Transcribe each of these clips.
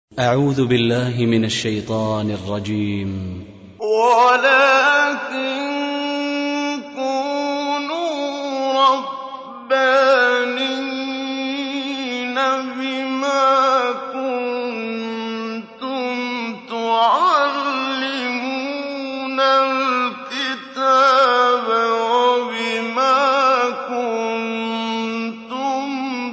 أعوذ بالله من الشيطان الرجيم ولكن كونوا ربانين بما كنتم تعلمون الكتاب وبما كنتم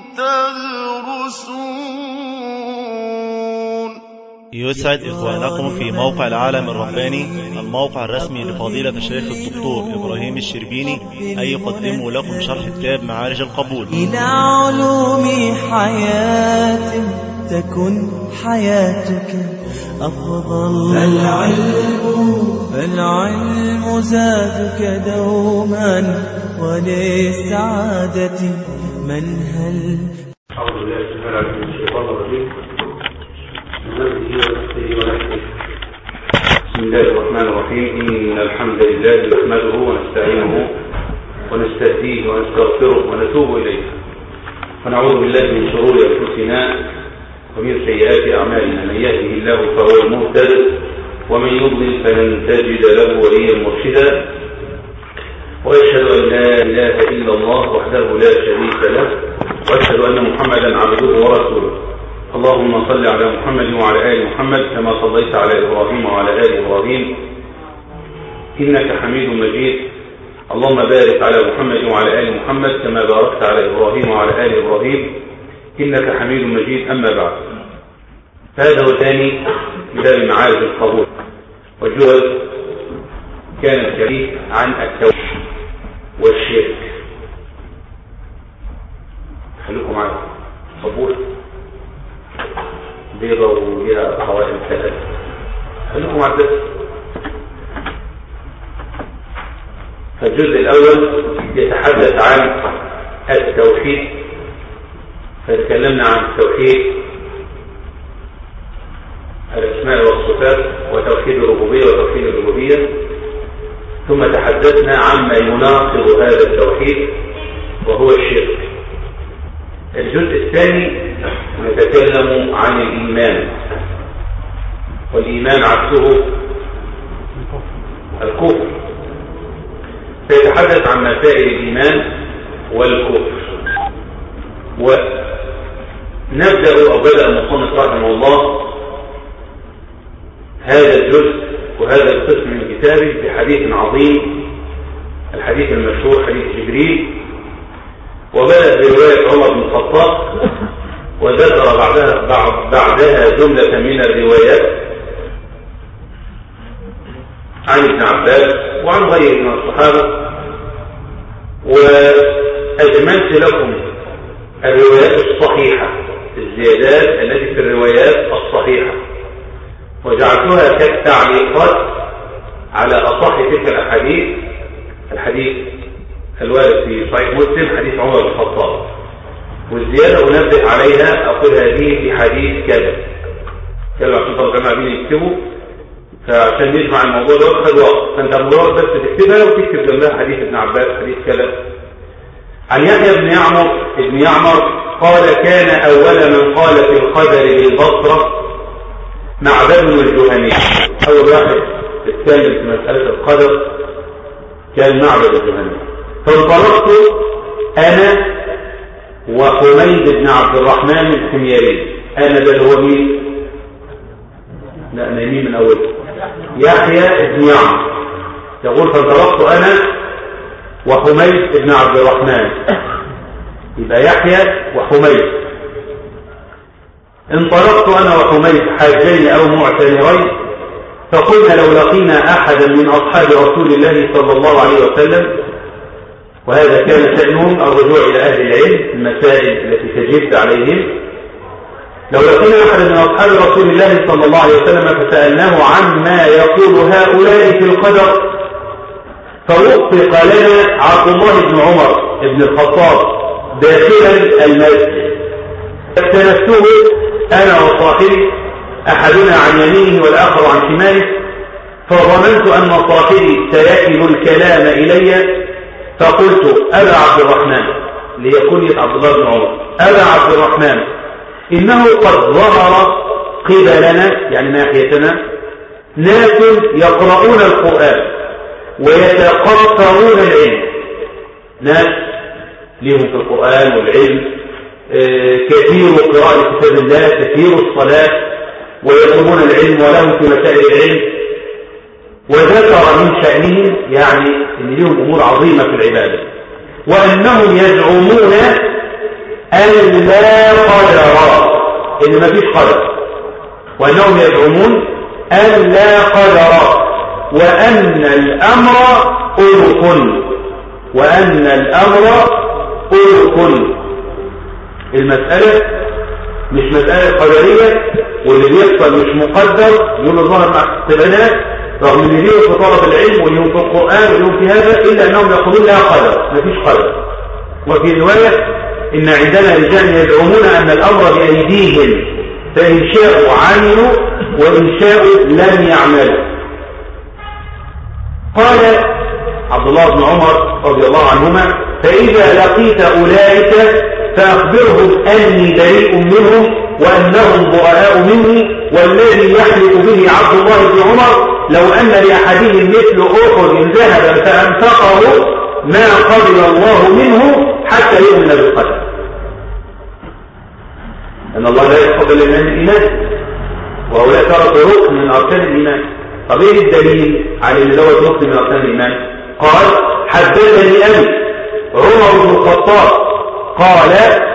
تدرسون يسعد إخوانكم في موقع العالم الرباني الموقع الرسمي لفضيلة الشيخ الدكتور إبراهيم الشربيني أن يقدموا لكم شرح كتاب معارج القبول إلى علوم حياة تكن حياتك أفضل فالعلم فالعلم زادك دوما وللسعادة منهل أعوذ بالله تعالى من الشيطان الرجيم من همزه ونفسه ونفسه بسم الله الرحمن الرحيم إن الحمد لله نحمده ونستعينه ونستهديه ونستغفره ونتوب إليه ونعوذ بالله من شرور أنفسنا ومن سيئات أعمالنا من يهده الله فهو المهتد ومن يضلل فلن تجد له وليا مرشدا وأشهد أن لا إله إلا الله وحده لا شريك له وأشهد أن محمدا عبده ورسوله اللهم صل على محمد وعلى آل محمد كما صليت على إبراهيم وعلى آل إبراهيم إنك حميد مجيد اللهم بارك على محمد وعلى آل محمد كما باركت على إبراهيم وعلى آل إبراهيم إنك حميد مجيد أما بعد فهذا هو ثاني كتاب معارج القبول والجهد كان الكريم عن التوحيد والشرك خليكم معايا صبور بيضة وليها قوائم ثلاثة خليكم مع الدرس فالجزء الأول يتحدث عن التوحيد فتكلمنا عن التوحيد الأسماء والصفات وتوحيد الربوبية وتوحيد الربوبية ثم تحدثنا عما يناقض هذا التوحيد وهو الشرك الجزء الثاني نتكلم عن الإيمان والإيمان عكسه الكفر سيتحدث عن مسائل الإيمان والكفر ونبدأ أو بدأ المصنف رحمه الله هذا الجزء وهذا القسم من كتابه بحديث عظيم الحديث المشهور حديث جبريل وبدأ برواية عمر بن الخطاب وذكر بعدها بعد بعدها جملة من الروايات عن ابن عباس وعن غيره من الصحابة وأجملت لكم الروايات الصحيحة الزيادات التي في الروايات الصحيحة وجعلتها كالتعليقات على أصح تلك الأحاديث الحديث الوارد في صحيح مسلم حديث عمر بن الخطاب والزيادة أنبه عليها أقول هذه في حديث كذا كذا عشان طبعا جماعة بين يكتبوا فعشان نجمع الموضوع ده خد وقت فانت مجرد بس تكتبها وتكتب جنبها حديث ابن عباس حديث كذا عن يحيى بن يعمر ابن يعمر قال كان أول من قال في القدر بالبصرة معبد الجهني أول واحد اتكلم في مسألة القدر كان معبد الجهني فانطلقت أنا وحميد بن عبد الرحمن الحميري أنا ده اللي هو مين؟ لا نايمين من أول يحيى بن يعمر يقول فانطلقت أنا وحميد بن عبد الرحمن يبقى يحيى وحميد انطلقت أنا وحميد حاجين أو معتمرين فقلنا لو لقينا أحدا من أصحاب رسول الله صلى الله عليه وسلم وهذا كان شأنهم الرجوع إلى أهل العلم المسائل التي تجد عليهم لو لقينا أحدا من أصحاب رسول الله صلى الله عليه وسلم فسألناه عما يقول هؤلاء في القدر فوفق لنا عبد الله بن عمر بن الخطاب داخلا المسجد فاكتنفته أنا وصاحبي أحدنا عن يمينه والآخر عن شماله فظننت أن صاحبي سيكل الكلام إلي فقلت أبا عبد الرحمن ليكون عبد الله بن عمر أبا عبد الرحمن إنه قد ظهر قبلنا يعني ناحيتنا ناس يقرؤون القرآن ويتقطعون العلم ناس لهم في القرآن والعلم آه، كثير قراءة كتاب الله كثير الصلاة ويطلبون العلم ولهم في مسائل العلم وذكر من شأنهم يعني ان لهم امور عظيمة في العبادة وانهم يزعمون ان لا قدر ان ما فيش قدر وانهم يزعمون ان لا قدر وان الامر ألف وان الامر ألف المسألة مش مسألة قدرية واللي بيحصل مش مقدر يقول الظاهر مع اختلالات رغم ان ليهم في طلب العلم وليهم في القرآن وليهم في هذا إلا أنهم يقولون لا قدر مفيش قدر وفي رواية إن عندنا رجال يزعمون أن الأمر بأيديهم فإن شاءوا عملوا وإن شاءوا لم يعملوا قال عبد الله بن عمر رضي الله عنهما فإذا لقيت أولئك فأخبرهم أني بريء منهم وأنهم براء مني والذي يحلف به عبد الله بن عمر لو أن لأحدهم مثل أحد ذهبا فأنفقه ما قبل الله منه حتى يؤمن بالقدر أن الله لا يقبل الإيمان الإيمان وهؤلاء تركوا ركن من أركان الإيمان طب إيه الدليل على أن دوت ركن من أركان الإيمان قال حدثني أبي عمر بن الخطاب قال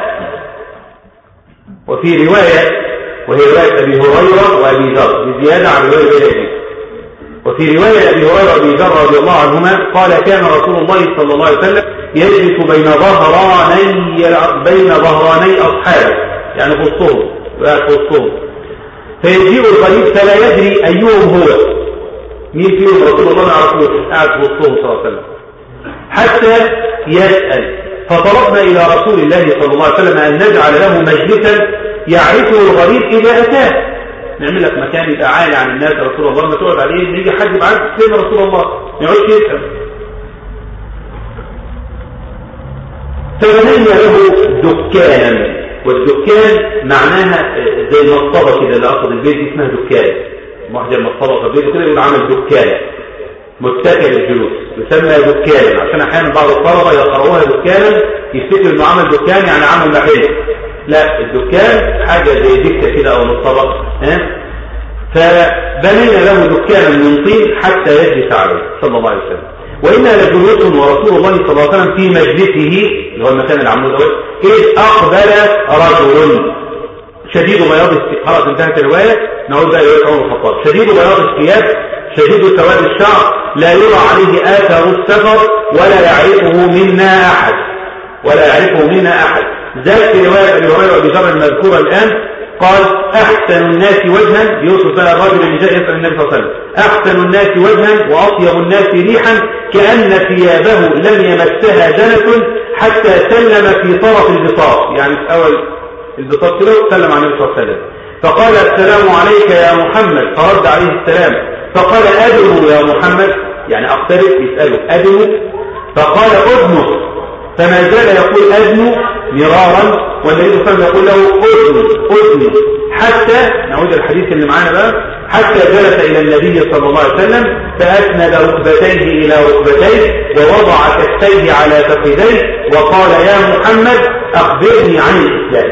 وفي رواية وهي رواية أبي هريرة وأبي ذر بزيادة عن رواية بيت وفي رواية أبي هريرة وأبي ذر رضي الله عنهما قال كان رسول الله صلى الله عليه وسلم يجلس بين ظهراني بين ظهراني أصحابه يعني في وسطهم في وسطهم فيجيء الغريب فلا يدري أيهم هو مين فيهم رسول الله ما يعرفوش قاعد في وسطهم صلى الله عليه وسلم حتى يسأل فطلبنا إلى رسول الله صلى الله عليه وسلم أن نجعل له مجلسا يعرفه الغريب إذا أتاه نعمل لك مكان يبقى عالي عن الناس يا رسول الله ما تقعد عليه يجي حد معاك فين رسول الله ما يقعدش يسأل فبنينا له دكانا والدكان معناها زي المصطبة كده اللي أقصد البيت دي اسمها دكان واحد المصطبة في البيت كده يقول عمل دكان متكئ للجلوس يسمى دكانا عشان احيانا بعض الطلبه يقرؤوها دكانا يفتكر انه عمل دكان يعني عمل محل لا الدكان حاجه زي دكه كده او مصطبه ها فبنينا له دكانا من طين حتى يجلس عليه صلى الله عليه وسلم وإنا لجلوس ورسول الله صلى الله عليه وسلم في مجلسه اللي هو المكان اللي عملوه دوت إذ أقبل رجل شديد بياض الثياب خلاص انتهت الرواية نعود بقى لرواية عمر الخطاب شديد بياض الثياب شديد سواد الشعر لا يرى عليه آثار السفر ولا يعرفه منا أحد ولا يعرفه منا أحد ذات في رواية أبي هريرة وأبي ذر المذكورة الآن قال أحسن الناس وجها يوسف بقى الرجل اللي جاء يسأل النبي صلى الله عليه وسلم أحسن الناس وجها وأطيب الناس ريحا كأن ثيابه لم يمسها دنس حتى سلم في طرف البساط يعني في أول البساط كده سلم على النبي صلى الله عليه وسلم فقال السلام عليك يا محمد فرد عليه السلام فقال أدنو يا محمد يعني أقترب يسأله أدنو فقال أدنو فما زال يقول أدنو مرارا والنبي صلى الله عليه وسلم يقول له أدنو أدنو حتى نعود الحديث اللي معانا بقى حتى جلس إلى النبي صلى الله عليه وسلم فأسند ركبتيه إلى ركبتيه ووضع كفيه على فخذيه وقال يا محمد أخبرني عن الإسلام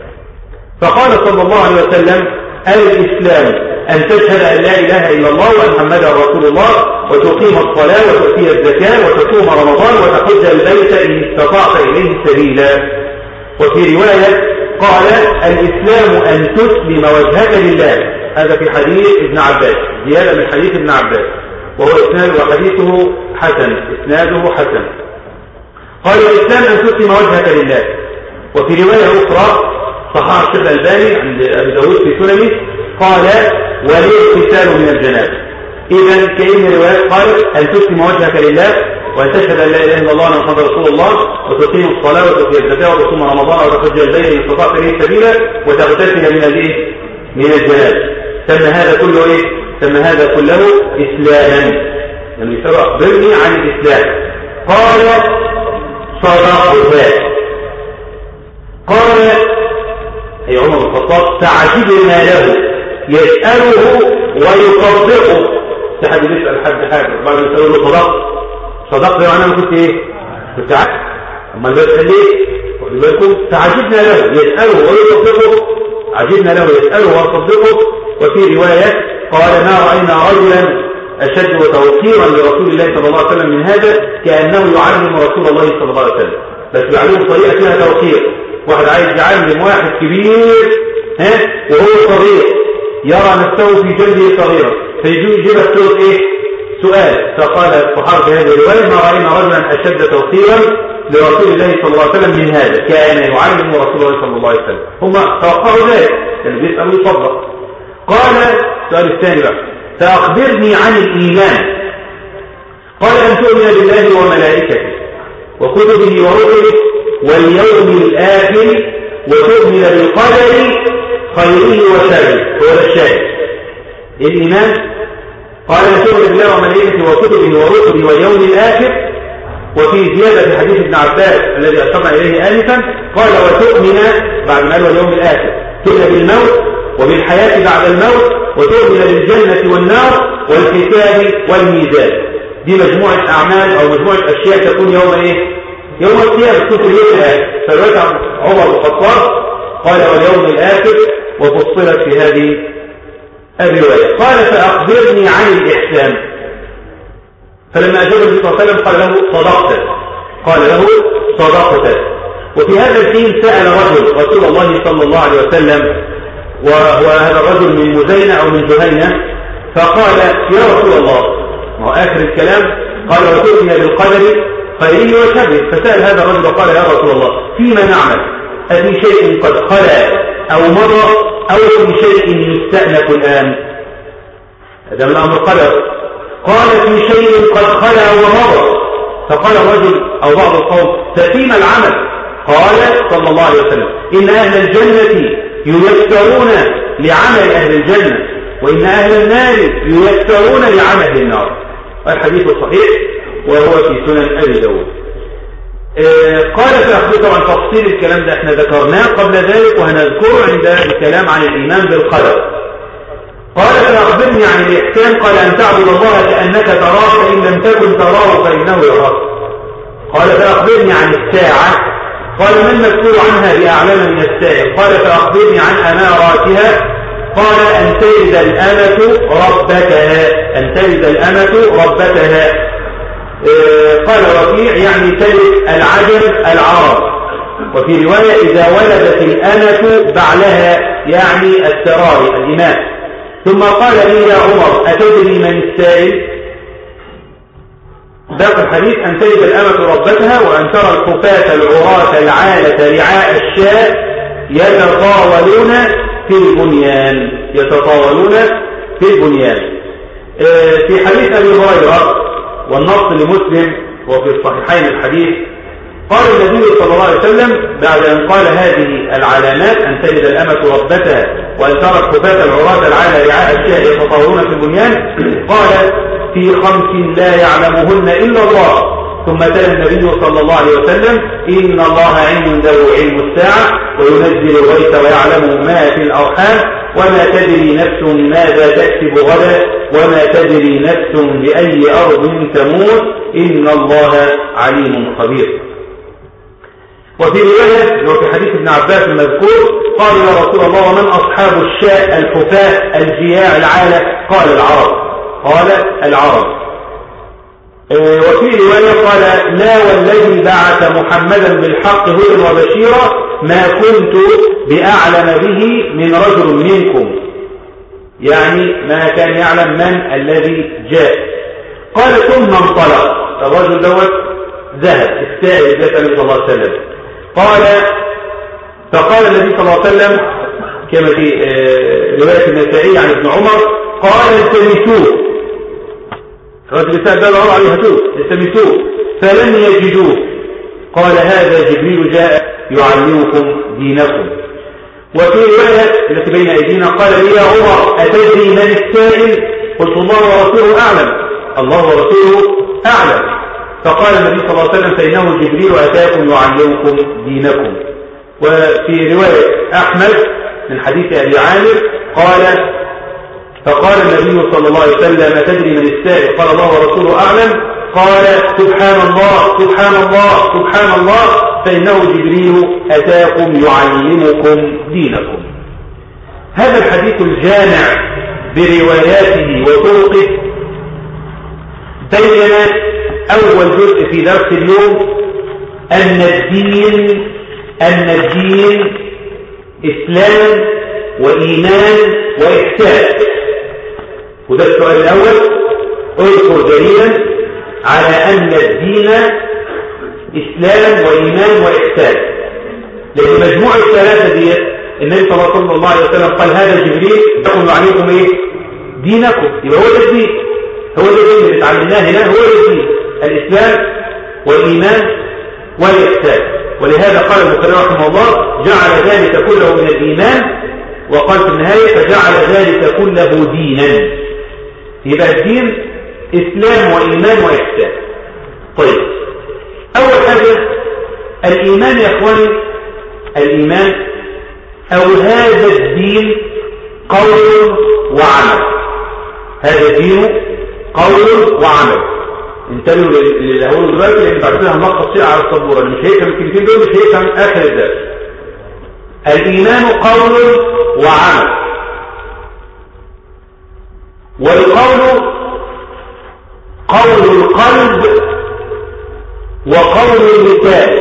فقال صلى الله عليه وسلم الإسلام أن تشهد أن لا إله إلا الله وأن محمدا رسول الله وتقيم الصلاة وتؤتي الزكاة وتصوم رمضان وتحج البيت إن استطعت إليه سبيلا وفي رواية قال الإسلام أن تسلم وجهك لله هذا في حديث ابن عباس زيادة من حديث ابن عباس وهو إسناد وحديثه حسن إسناده حسن قال الإسلام أن تسلم وجهك لله وفي رواية أخرى صحاح الشيخ الألباني عند أبي داود في سننه قال والاغتسال من الجنابة إذا كأن الروايات قال أن تسلم وجهك لله وأن تشهد أن لا إله إلا الله وأن محمد رسول الله وتقيم الصلاة وتؤتي الزكاة وتصوم رمضان وتحج البيت إن استطعت إليه سبيلا وتغتسل من الإيه؟ من الجنابة سمى هذا كله إيه؟ سمى هذا كله إسلاما يعني يسأل أخبرني عن الإسلام قال صدقت قال أي عمر بن الخطاب فعجبنا له يسأله ويصدقه في حد بيسأل حد حاجة بعد يسأله له صدقت صدقت يعني أنا كنت إيه؟ كنت عارف أما بيسأل ليه؟ خدوا بالكم فعجبنا له يسأله ويصدقه عجبنا له يسأله ويصدقه وفي رواية قال ما رأينا رجلا أشد توقيرا لرسول الله صلى الله عليه وسلم من هذا كأنه يعلم رسول الله صلى الله عليه وسلم بس بيعلمه بطريقة فيها توقير واحد عايز يعلم واحد كبير ها وهو صغير يرى نفسه في جلده صغيرا فيجي يجيب السؤال ايه سؤال فقال الصحابة في هذه الرواية ما رأينا رجلا أشد توقيرا لرسول الله صلى الله عليه وسلم من هذا كان يعلم رسول الله صلى الله عليه وسلم هم توقعوا ذلك كانوا بيسألوا يصدق قال السؤال الثاني بقى فأخبرني عن الإيمان قال أن تؤمن بالله وملائكته وكتبه ورسله واليوم الآخر وتؤمن بالقدر خيره وشره هو الشاهد الإيمان قال أن تؤمن بالله وملائكته وكتبه ورسله واليوم الآخر وفي زيادة في حديث ابن عباس الذي أشرنا إليه آنفا قال وتؤمن بعد ما قال واليوم الآخر تؤمن بالموت وبالحياة بعد الموت وتؤمن بالجنة والنار والحساب والميزان دي مجموعة أعمال أو مجموعة أشياء تكون يوم إيه؟ يوم القيامة تكون في اليوم الآخر فرواية عمر بن الخطاب قال واليوم الآخر وفصلت في هذه الرواية قال فأخبرني عن الإحسان فلما أجاب النبي صلى الله عليه وسلم قال له صدقت قال له صدقت وفي هذا الحين سأل رجل رسول الله صلى الله عليه وسلم وهذا الرجل من مزينة أو من جهينة فقال يا رسول الله ما هو آخر الكلام قال وتؤمن بالقدر خيره وشره فسأل هذا الرجل وقال يا رسول الله فيما نعمل أفي شيء قد خلا أو مضى أو في شيء يستأنف الآن هذا من أمر قدر قال في شيء قد خلا ومضى فقال الرجل أو بعض القوم ففيما العمل قال صلى الله عليه وسلم إن أهل الجنة ييسرون لعمل أهل الجنة وإن أهل النار ييسرون لعمل النار الحديث الصحيح وهو في سنن أبي داود آه قال في طبعا تفصيل الكلام ده احنا ذكرناه قبل ذلك وهنذكره عند الكلام عن الإيمان بالقدر قال فأخبرني عن الإحسان قال أن تعبد الله كأنك تراه فإن لم تكن تراه فإنه يراك قال فأخبرني عن الساعة قال ما المسؤول عنها بأعلم من السائل قال فأخبرني عن أماراتها قال أن تلد الأمة ربتها أن تلد الأمة ربتها آه قال رفيع يعني تلد العجل العرب وفي رواية إذا ولدت الأمة بعلها يعني السرار الإمام ثم قال لي يا عمر أتدري من السائل باقي الحديث أن تجد الأمة ربتها وأن ترى الحفاة العراة العالة رعاء الشاء يتطاولون في البنيان يتطاولون في البنيان في حديث أبي هريرة والنص لمسلم وفي الصحيحين الحديث قال النبي صلى الله عليه وسلم بعد أن قال هذه العلامات أن تجد الأمة ربتها وأن ترى الحفاة العراة العالة رعاء الشاء يتطاولون في البنيان قال في خمس لا يعلمهن إلا الله ثم تلا النبي صلى الله عليه وسلم إن الله عنده علم الساعة وينزل الغيث ويعلم ما في الأرحام وما تدري نفس ماذا تكسب غدا وما تدري نفس بأي أرض تموت إن الله عليم خبير وفي رواية وفي حديث ابن عباس المذكور قال يا رسول الله ومن أصحاب الشاء الحفاة الجياع العالة قال العرب قال العرب وفي رواية قال لا والذي بعث محمدا بالحق هدى وبشيرا ما كنت بأعلم به من رجل منكم يعني ما كان يعلم من الذي جاء قال ثم انطلق الرجل دوت ذهب السائل ذات النبي صلى الله عليه وسلم قال فقال النبي صلى الله عليه وسلم كما في رواية النسائي عن ابن عمر قال التمسوه الرجل سأل قال الله عليه هاتوه التمسوه فلم يجدوه قال هذا جبريل جاء يعلمكم دينكم وفي رواية التي بين أيدينا قال لي يا عمر أتدري من السائل قلت الله ورسوله أعلم الله ورسوله أعلم فقال النبي صلى الله عليه وسلم فإنه جبريل أتاكم يعلمكم دينكم وفي رواية أحمد من حديث أبي عامر قال فقال النبي صلى الله عليه وسلم تدري من السائل قال الله ورسوله أعلم قال سبحان الله سبحان الله سبحان الله فإنه جبريل أتاكم يعلمكم دينكم هذا الحديث الجامع برواياته وطرقه بين أول جزء في درس اليوم أن الدين أن الدين إسلام وإيمان وإحسان وده السؤال الأول اذكر دليلا على أن الدين إسلام وإيمان وإحسان لأن مجموع الثلاثة دي النبي صلى الله عليه وسلم قال هذا جبريل يقول عليكم إيه دينكم يبقى هو ده الدين هو ده الدين اللي اتعلمناه هنا هو ده الدين الإسلام والإيمان والإحسان ولهذا قال البخاري رحمه الله جعل ذلك كله من الإيمان وقال في النهاية فجعل ذلك كله دينا يبقى الدين إسلام وإيمان وإحسان طيب أول حاجة الإيمان يا أخواني الإيمان أو هذا الدين قول وعمل هذا الدين قول وعمل انتبهوا للي هقوله دلوقتي لان بعد كده هنلخص شيء على السبوره اللي مش هيفهم الكلمتين دول مش هيفهم اخر الدرس الايمان قول وعمل والقول قول القلب وقول اللسان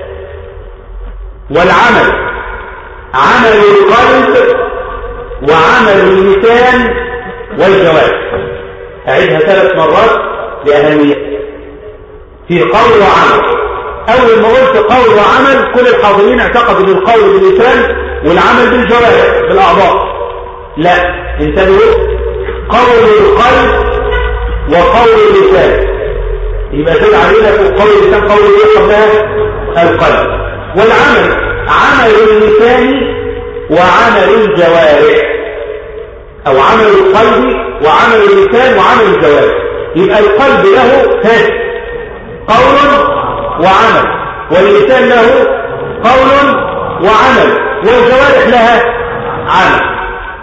والعمل عمل القلب وعمل اللسان والجوارح أعيدها ثلاث مرات لأهمية في قول وعمل أول ما قلت قول وعمل كل الحاضرين اعتقدوا ان القول باللسان والعمل بالجوارح بالأعضاء لا انتبهوا قول القلب وقول اللسان يبقى زاد علينا في قول اللسان قول ايه قبلها القلب والعمل عمل اللسان وعمل الجوارح او عمل القلب وعمل اللسان وعمل الجوارح يبقى القلب له ها قول وعمل واللسان له قول وعمل والجوارح لها عمل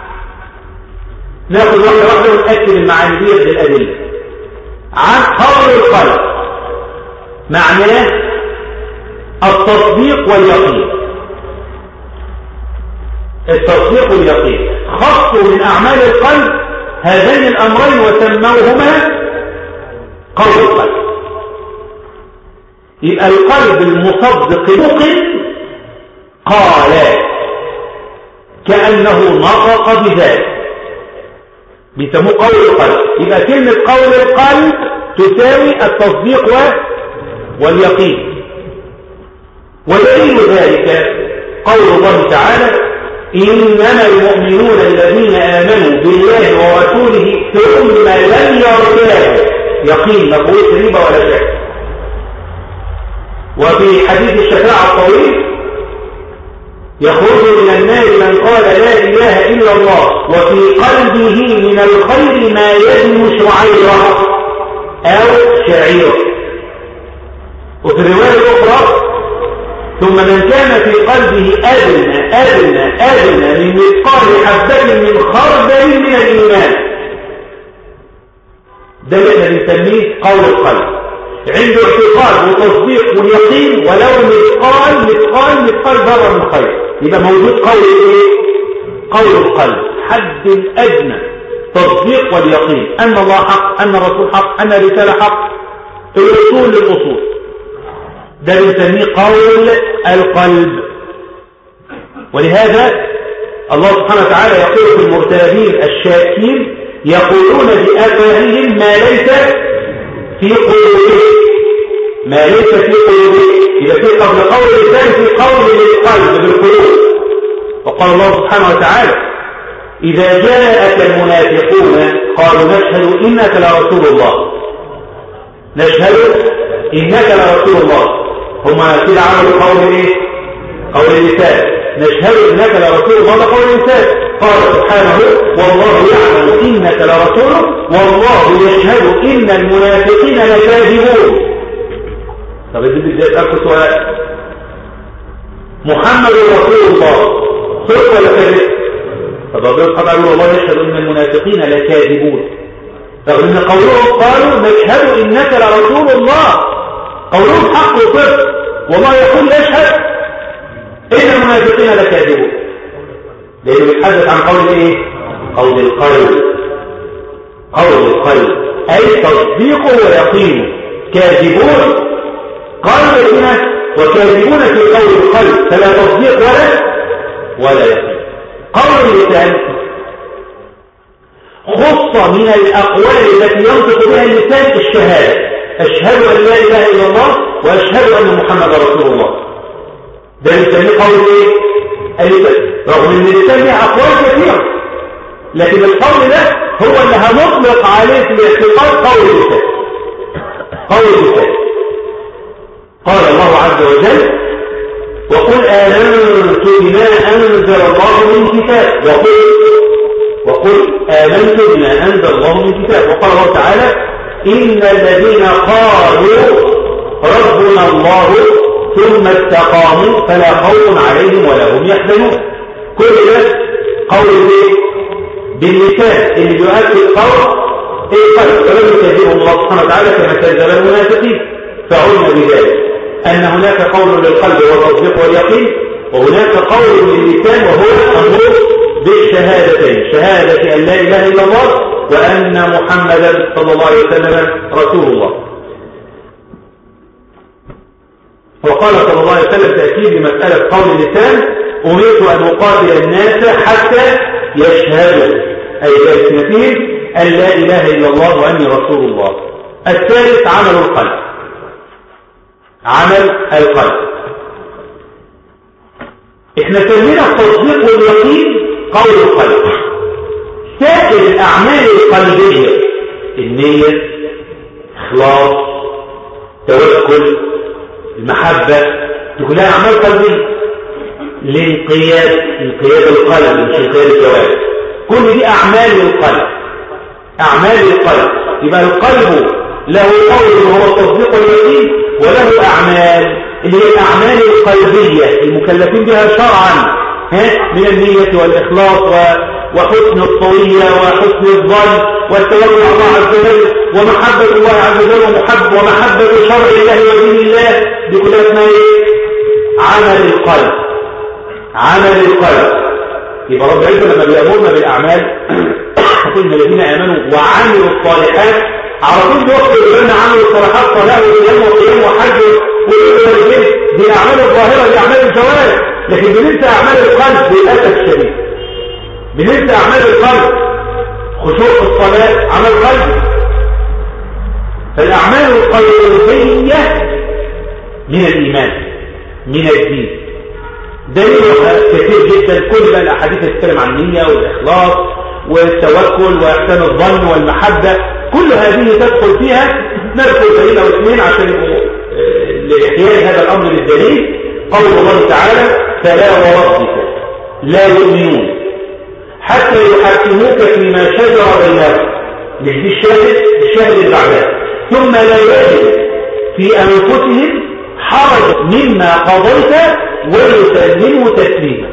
ناخذ واحدة واحدة ونأكد المعاني دي بالأدلة عن قول القلب معناه التصديق واليقين التصديق واليقين خصوا من أعمال القلب هذين الأمرين وسموهما قول القلب يبقى القلب المصدق مقل قال كأنه نطق بذلك بيسموه قول القلب يبقى كلمة قول القلب تساوي التصديق و... واليقين ودليل ذلك قول الله تعالى إنما المؤمنون الذين آمنوا بالله ورسوله ثم لم يرتابوا يقين مفهوش ريبة ولا شك وفي حديث الشفاعة الطويل يخرج من النار من قال لا إله إلا الله وفي قلبه من الخير ما يدم شعيره أو شعيره وفي الرواية الأخرى ثم من كان في قلبه أدنى أدنى أدنى من مثقال حبة من خردل من الإيمان ده اللي احنا بنسميه قول القلب عنده اعتقاد وتصديق ويقين ولو مثقال مثقال مثقال ذره من خير يبقى موجود قول ايه قول القلب حد الادنى تصديق واليقين ان الله حق ان الرسول حق ان الرساله حق الاصول للاصول ده بنسميه قول القلب ولهذا الله سبحانه وتعالى يقول في المرتابين الشاكين يقولون بافواههم ما ليس في قلوبهم ما ليس في قلوبهم يبقى في قبل قول اللسان في قول للقلب بالقلوب وقال الله سبحانه وتعالى إذا جاءك المنافقون قالوا نشهد إنك لرسول الله نشهد إنك لرسول الله هم كده عملوا قول إيه؟ قول اللسان نشهد إنك لرسول الله ده قول اللسان قال سبحانه والله يعلم إنك لرسوله والله يشهد إن المنافقين لكاذبون طب دي بداية أكو سؤال محمد رسول الله صدق ولا كذب طب ربنا سبحانه قال والله يشهد ان المنافقين المنافقين لكاذبون رغم ان قولهم قالوا نشهد انك لرسول الله قولهم حق وصدق والله يقول نشهد ان المنافقين لكاذبون لانه بيتحدث عن قول ايه قول القلب قول القلب اي تصديقه ويقينه كاذبون قالوا الناس وكاذبون في قول القلب فلا تصديق ولا ولا يقين قول اللسان خص من الأقوال التي ينطق بها اللسان الشهادة أشهد أن لا إله إلا الله وأشهد أن محمد رسول الله ده بنسميه قول إيه؟ اللسان رغم أن اللسان له أقوال كثيرة لكن القول ده هو اللي هنطلق عليه في الاعتقاد قول اللسان قول اللسان قال الله عز وجل وقل آمنت بما أنزل الله من كتاب وقل وقل آمنت بما أنزل الله من كتاب وقال الله تعالى إن الذين قالوا ربنا الله ثم استقاموا فلا خوف عليهم ولا هم يحزنون كل ده قول ايه باللسان اللي بيؤكد قول ايه قلب ولم يكذبهم الله سبحانه وتعالى كما كذب المنافقين فعلم بذلك أن هناك قول للقلب والتصديق واليقين وهناك قول للسان وهو الأمر بالشهادتين شهادة أن لا إله إلا الله وأن محمدا صلى الله عليه وسلم رسول الله وقال صلى الله عليه وسلم تأكيد لمسألة قول اللسان أمرت أن أقاتل الناس حتى يشهدوا أي بألسنتهم أن لا إله إلا الله وأني رسول الله الثالث عمل القلب عمل القلب احنا سمينا التصديق واليقين قول القلب سائر الاعمال القلبيه النيه اخلاص توكل المحبه دي كلها اعمال قلبيه الانقياد انقياد القلب مش انقياد الجوارح كل دي اعمال القلب اعمال القلب يبقى القلب له قول وهو التصديق واليقين وله أعمال اللي هي الأعمال القلبية المكلفين بها شرعا من النية والإخلاص وحسن الطوية وحسن الظن والتوكل على الله عز وجل ومحبة الله عز وجل ومحب ومحبة شرع الله ودين الله دي كلها اسمها ايه؟ عمل القلب عمل القلب يبقى رب العزة لما بيأمرنا بالأعمال يقول الذين آمنوا وعملوا الصالحات على طول بيوصل لنا عمل الصالحات صلاة وصيام وقيام وحج وإيه دي الأعمال الظاهرة دي أعمال الجوارح لكن بننسى أعمال القلب للأسف الشديد بننسى أعمال القلب خشوع في الصلاة عمل قلب فالأعمال القلبية من الإيمان من الدين دليلها كثير جدا كل بقى الأحاديث تتكلم عن النية والإخلاص والتوكل وإحسان الظن والمحبة كل هذه تدخل فيها نذكر دليل او اثنين عشان يبقوا لإحياء هذا الأمر للدليل قول الله تعالى فلا وربك لا يؤمنون حتى يحكموك فيما شجر بينهم مش دي الشاهد الشاهد اللي بعدها ثم لا يجد في أنفسهم حرج مما قضيت ويسلموا تسليما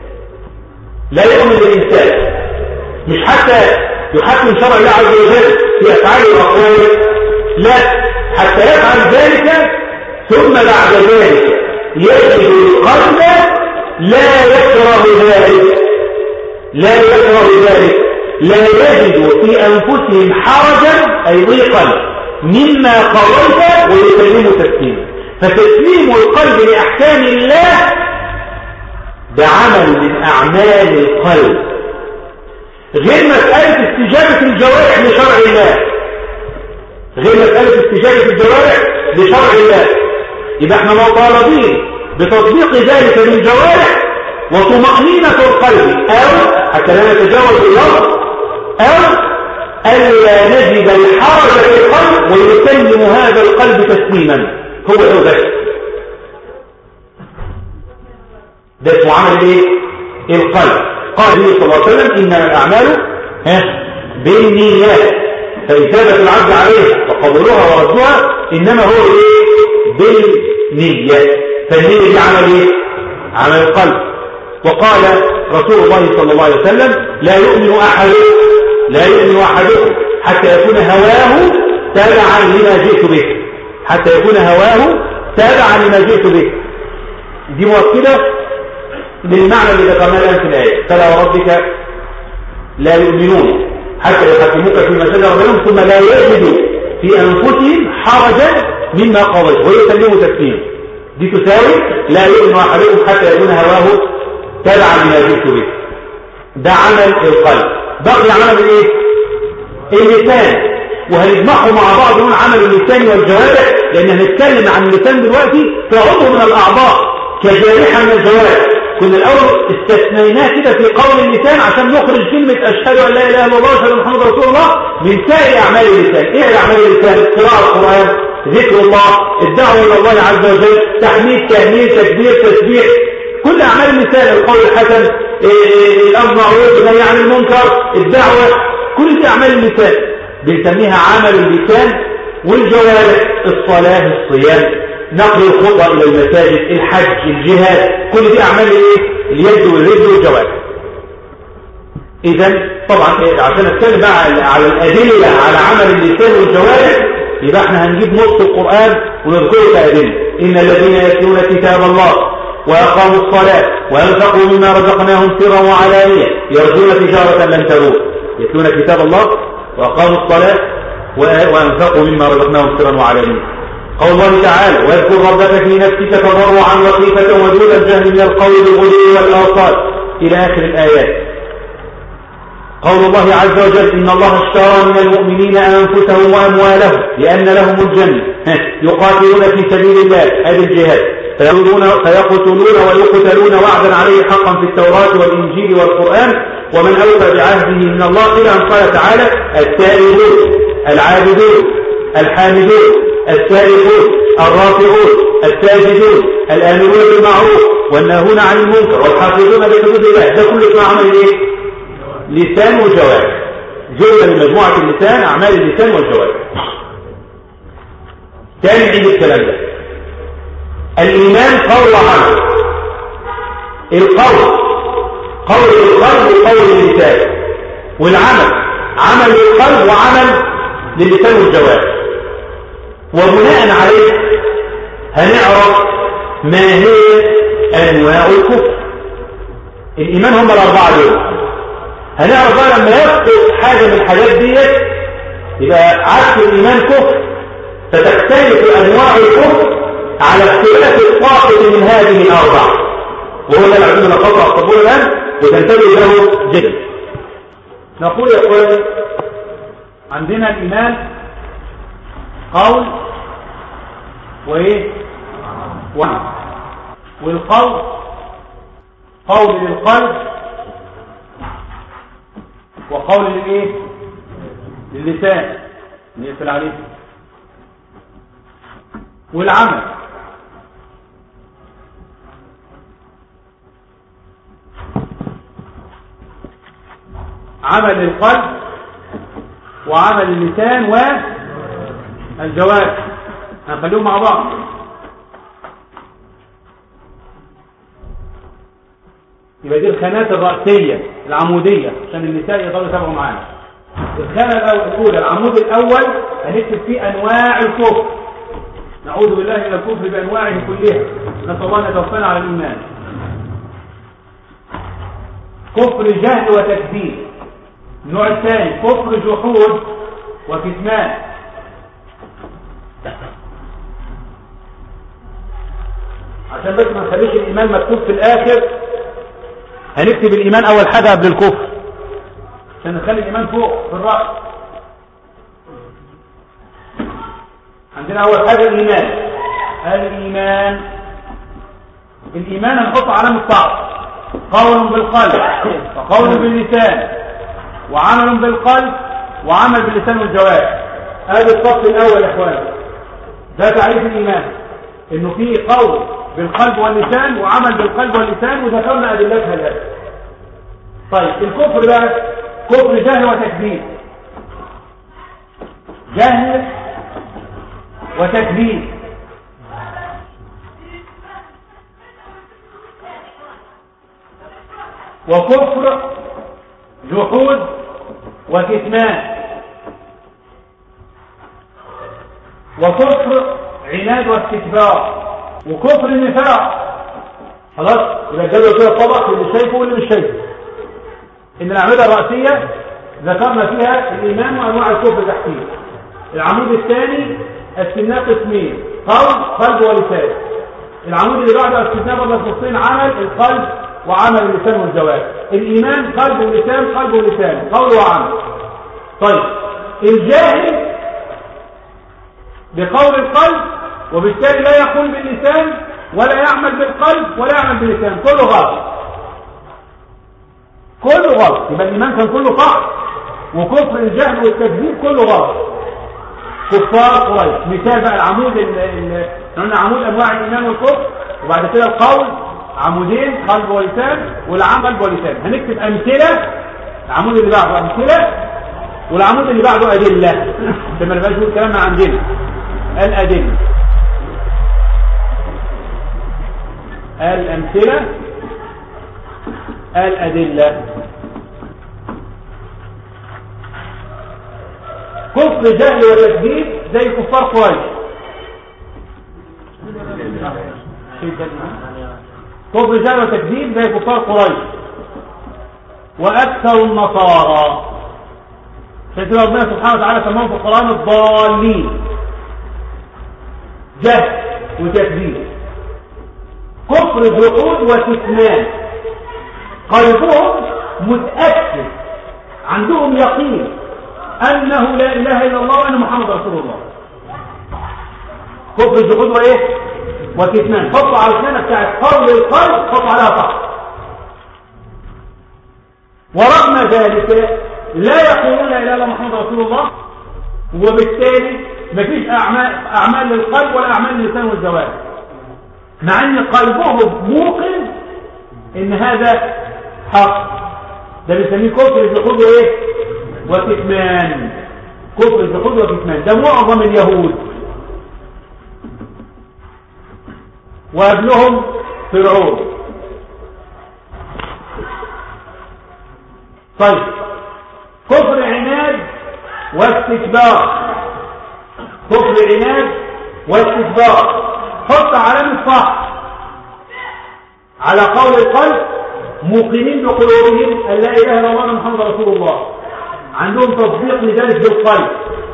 لا يؤمن الإنسان مش حتى يحكم شرع الله عز وجل في أفعاله وأقواله لا حتى يفعل ذلك ثم بعد ذلك يجد القلب لا يكره ذلك لا يكره ذلك لا يجد في أنفسهم حرجا أي ضيقا مما قضيت ويسلموا تسليما فتسليم القلب لأحكام الله ده عمل من أعمال القلب غير مسألة استجابة الجوارح لشرع الله غير مسألة استجابة الجوارح لشرع الله يبقى احنا مطالبين بتطبيق ذلك بالجوارح وطمأنينة القلب أو حتى لا نتجاوز اللفظ أو ألا نجد الحرج في القلب ويسلم هذا القلب تسليما هو هو بس ده اسمه عمل ايه القلب قال النبي صلى الله عليه وسلم انما الاعمال ها بالنيات فاثابه العبد عليها وقبولها وردها انما هو ايه بالنية فالنية دي عمل ايه عمل القلب وقال رسول الله صلى الله عليه وسلم لا يؤمن احد لا يؤمن أحدكم حتى يكون هواه تابعا لما جئت به حتى يكون هواه تابعا لما جئت به دي مؤكدة للمعنى اللي ذكرناه الآن في الآية فلا وربك لا يؤمنون حتى يحكموك فيما شجر بينهم ثم لا يجدوا في أنفسهم حرجا مما قضيت ويسلموا تسليما دي تساوي لا يؤمن أحدكم حتى يكون هواه تبعا لما جئت به ده عمل القلب بقي عمل الايه اللسان وهنجمعهم مع بعض نقول عمل اللسان والجوارح لان هنتكلم عن اللسان دلوقتي كعضو من الاعضاء كجارحه من الجوارح كنا الاول استثنيناه كده في قول اللسان عشان نخرج كلمه اشهد ان لا اله الا الله واشهد ان محمد رسول الله من سائر اعمال اللسان ايه اعمال اللسان قراءه القران ذكر الله الدعوه الى الله عز وجل تحميد تهليل تكبير تسبيح كل اعمال اللسان القول الحسن الامر معروف والنهي عن المنكر الدعوه كل دي اعمال اللسان بنسميها عمل اللسان والجوارح الصلاه الصيام نقل الخطى الى المساجد الحج الجهاد كل دي اعمال الايه اليد والرجل والجوارح اذا طبعا عشان نتكلم بقى على الادله على عمل اللسان والجوارح يبقى احنا هنجيب نص القران ونذكره كادله ان الذين يتلون كتاب الله وأقاموا الصلاة وأنفقوا مما رزقناهم سرا وعلانية يرجون تجارة لن تبور يتلون كتاب الله وأقاموا الصلاة وأنفقوا مما رزقناهم سرا وعلانية قول الله تعالى واذكر ربك في نفسك تضرعا وخيفة ودون الجهل من القول بالغدو والآصال إلى آخر الآيات قول الله عز وجل إن الله اشترى من المؤمنين أنفسهم وأموالهم لأن لهم الجنة يقاتلون في سبيل الله هذا الجهاد فيقتلون, فيقتلون ويقتلون وعدا عليه حقا في التوراة والإنجيل والقرآن ومن أوفى بعهده من الله إلى أن قال تعالى التائبون العابدون الحامدون السائقون الرافعون الساجدون الآمرون بالمعروف والناهون عن المنكر والحافظون لحدود الله ده كله اسمه عمل ايه؟ لسان وجوارح جملة من مجموعة اللسان أعمال اللسان والجوارح تاني عيد الكلام ده الإيمان قول وعمل القول قول القلب وقول اللسان والعمل عمل للقلب وعمل للسان والجوارح وبناء عليه هنعرف ما هي أنواع الكفر الإيمان هم الأربعة دول هنعرف بقى لما يفقد حاجة من الحاجات ديت يبقى عكس الإيمان كفر فتختلف أنواع الكفر على اختلاف الطاقة من هذه الأربعة وهو ده اللي عندنا خطأ القبول الآن وتنتبه له جدا نقول يا أخواني عندنا الإيمان قول وإيه وعمل والقول قول للقلب وقول للايه للسان نقفل عليه والعمل عمل القلب وعمل اللسان والجوارح هنخليهم مع بعض يبقى دي الخانات الرأسية العمودية عشان النساء يقدروا يتابعوا معانا الخانة الأولى العمود الأول هنكتب فيه أنواع الكفر نعوذ بالله من الكفر بأنواعه كلها نسأل الله أن يتوفانا على الإيمان كفر جهل وتكذيب النوع الثاني كفر جحود وكتمان عشان بس ما نخليش الإيمان مكتوب في الآخر هنكتب الإيمان أول حاجة قبل الكفر عشان نخلي الإيمان فوق في الرأس عندنا أول حاجة الإيمان الإيمان الإيمان هنحط علامة صعب قول بالقلب وقول باللسان وعمل بالقلب وعمل باللسان والجوارح هذا الصف الأول يا إخوان ده تعريف الإيمان إنه فيه قول بالقلب واللسان وعمل بالقلب واللسان وذكرنا أدلتها الآن طيب الكفر بقى كفر جهل وتكذيب جهل وتكذيب وكفر جحود وكتمان وكفر عناد واستكبار وكفر النفاق خلاص يبقى الجدول كده طبق اللي شايفه واللي مش شايفه ان الاعمده الراسيه ذكرنا فيها الايمان وانواع الكفر تحتيه العمود الثاني قسمناه قسمين قول قلب ولسان العمود اللي بعده قسمناه برضه قسمين عمل القلب وعمل اللسان والجوارح الايمان قلب ولسان قلب ولسان قول وعمل طيب الجاهل بقول القلب وبالتالي لا يقول باللسان ولا يعمل بالقلب ولا يعمل باللسان كله غلط كله غلط يبقى الايمان كان كله صح وكفر الجهل والتكذيب كله غلط كفار قريش مثال بقى العمود ال قلنا عمود انواع الايمان والكفر وبعد كده القول عمودين قلب ولسان والعمل قلب ولسان هنكتب امثله العمود اللي بعده امثله والعمود اللي بعده ادله ده ما نبقاش نقول كلامنا عندنا الادله الامثله الادله كفر جهل وتكذيب زي كفار قريش كفر جهل وتكذيب زي كفار قريش واكثر النصارى عشان ربنا سبحانه وتعالى سماهم في القران الضالين جهل وتكذيب كفر جحود وكتمان قلبهم متاكد عندهم يقين أنه لا إله إلا الله وأن محمد رسول الله كفر الجحود وإيه وكتمان حط على السنة بتاعت قول القلب حط عليها صح ورغم ذلك لا يقولون لا إله إلا محمد رسول الله وبالتالي مفيش أعمال, أعمال للقلب ولا أعمال للسان والزواج مع أن قلبهم موقن إن هذا حق ده بنسميه كفر الجحود وإيه وكتمان كفر الجحود وكتمان ده معظم اليهود وقبلهم فرعون طيب كفر عناد واستكبار كفر عناد واستكبار حط علامة صح على قول القلب موقنين بقلوبهم ان لا اله الا الله محمد رسول الله عندهم تصديق لذلك بالقلب